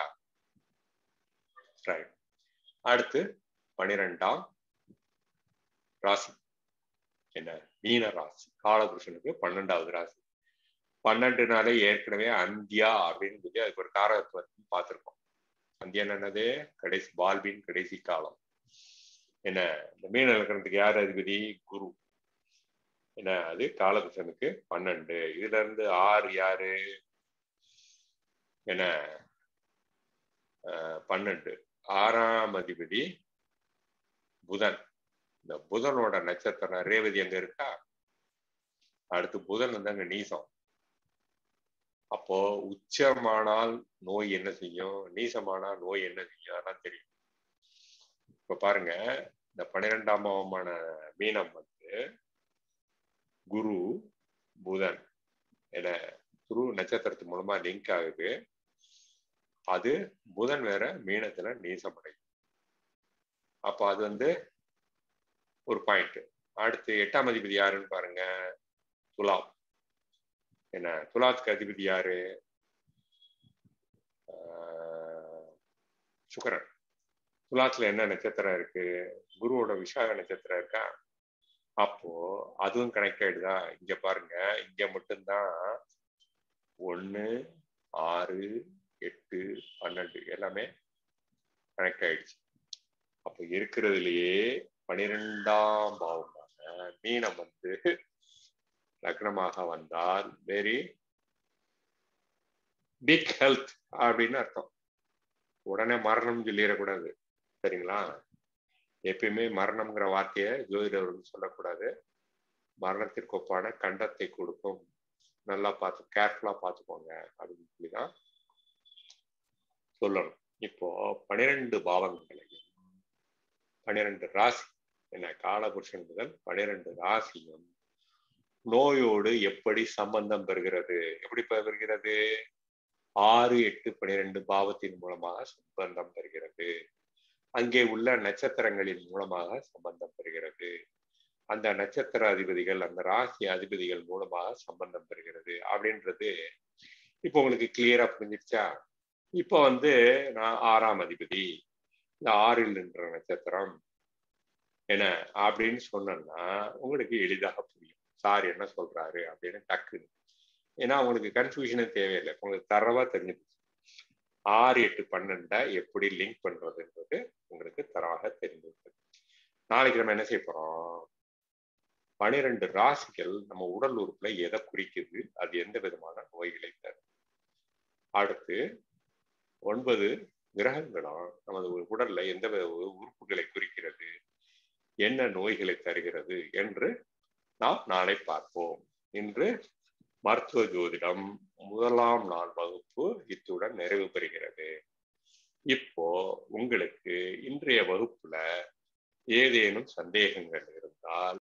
ரைட் அடுத்து பனிரெண்டாம் ராசி என்ன மீன ராசி காலபுருஷனுக்கு பன்னெண்டாவது ராசி பன்னெண்டுனாலே ஏற்கனவே அந்தியா அப்படின்னு சொல்லி அதுக்கு ஒரு காரகத்துவத்தை பார்த்துருக்கோம் அந்தியா என்னது கடைசி பால்பின் கடைசி காலம் என்ன இந்த மீன இலக்கணத்துக்கு யார் அதிபதி குரு என்ன அது காலபுருஷனுக்கு பன்னெண்டு இதுல இருந்து ஆறு யாரு என்ன பன்னெண்டு ஆறாம் அதிபதி புதன் இந்த புதனோட நட்சத்திரம் ரேவதி அங்க இருக்கா அடுத்து புதன் வந்து அங்க நீசம் அப்போ உச்சமானால் நோய் என்ன செய்யும் நீசமானால் நோய் என்ன செய்யும் அதெல்லாம் தெரியும் இப்ப பாருங்க இந்த பன்னிரெண்டாம் பாவமான மீனம் வந்து குரு புதன் என குரு நட்சத்திரத்து மூலமா லிங்க் ஆகுது அது புதன் வேற மீனத்துல நீசமடை அப்ப அது வந்து ஒரு பாயிண்ட் அடுத்து எட்டாம் அதிபதி யாருன்னு பாருங்க துலாம் என்ன துலாத்துக்கு அதிபதி யாரு சுக்கரன் துலாத்துல என்ன நட்சத்திரம் இருக்கு குருவோட விசாக நட்சத்திரம் இருக்கா அப்போ அதுவும் கனெக்ட் ஆயிடுதா இங்க பாருங்க இங்க மட்டும்தான் ஒன்னு ஆறு எட்டு பன்னெண்டு எல்லாமே கனெக்ட் ஆயிடுச்சு அப்போ இருக்கிறதுலயே பனிரெண்டாம் பாவமாக மீனம் வந்து லக்னமாக வந்தால் வெரி பிக் ஹெல்த் அப்படின்னு அர்த்தம் உடனே மரணம் சொல்லிடக்கூடாது சரிங்களா எப்பயுமே மரணம்ங்கிற வார்த்தையை ஜோதிடர்கள் சொல்லக்கூடாது மரணத்திற்கு ஒப்பான கண்டத்தை கொடுக்கும் நல்லா பார்த்து கேர்ஃபுல்லா பார்த்துக்கோங்க அப்படின்னு சொல்லிதான் சொல்லணும் இப்போ பனிரெண்டு பாவங்களையும் பனிரெண்டு ராசி என்ன காலபுருஷன் முதல் பனிரெண்டு ராசியும் நோயோடு எப்படி சம்பந்தம் பெறுகிறது எப்படி பெறுகிறது ஆறு எட்டு பனிரெண்டு பாவத்தின் மூலமாக சம்பந்தம் பெறுகிறது அங்கே உள்ள நட்சத்திரங்களின் மூலமாக சம்பந்தம் பெறுகிறது அந்த நட்சத்திர அதிபதிகள் அந்த ராசி அதிபதிகள் மூலமாக சம்பந்தம் பெறுகிறது அப்படின்றது இப்போ உங்களுக்கு கிளியரா புரிஞ்சிருச்சா இப்போ வந்து நான் ஆறாம் அதிபதி இந்த ஆறில் நின்ற நட்சத்திரம் என்ன அப்படின்னு சொன்னேன்னா உங்களுக்கு எளிதாக புரியும் சார் என்ன சொல்றாரு அப்படின்னு டக்குன்னு ஏன்னா உங்களுக்கு கன்ஃபியூஷனே தேவையில்லை உங்களுக்கு தரவா தெரிஞ்சிருச்சு ஆறு எட்டு பன்னெண்டை எப்படி லிங்க் பண்றதுன்றது உங்களுக்கு தரவாக தெரிஞ்சிருக்கு நாளைக்கு நம்ம என்ன செய்ய போறோம் பனிரெண்டு ராசிகள் நம்ம உடல் உறுப்புல எதை குறிக்குது அது எந்த விதமான நோய்களை தரும் அடுத்து ஒன்பது கிரகங்களும் நமது உடல்ல எந்த வித உறுப்புகளை குறிக்கிறது என்ன நோய்களை தருகிறது என்று நாம் நாளை பார்ப்போம் இன்று மருத்துவ ஜோதிடம் முதலாம் நாள் வகுப்பு இத்துடன் நிறைவு பெறுகிறது இப்போ உங்களுக்கு இன்றைய வகுப்புல ஏதேனும் சந்தேகங்கள் இருந்தால்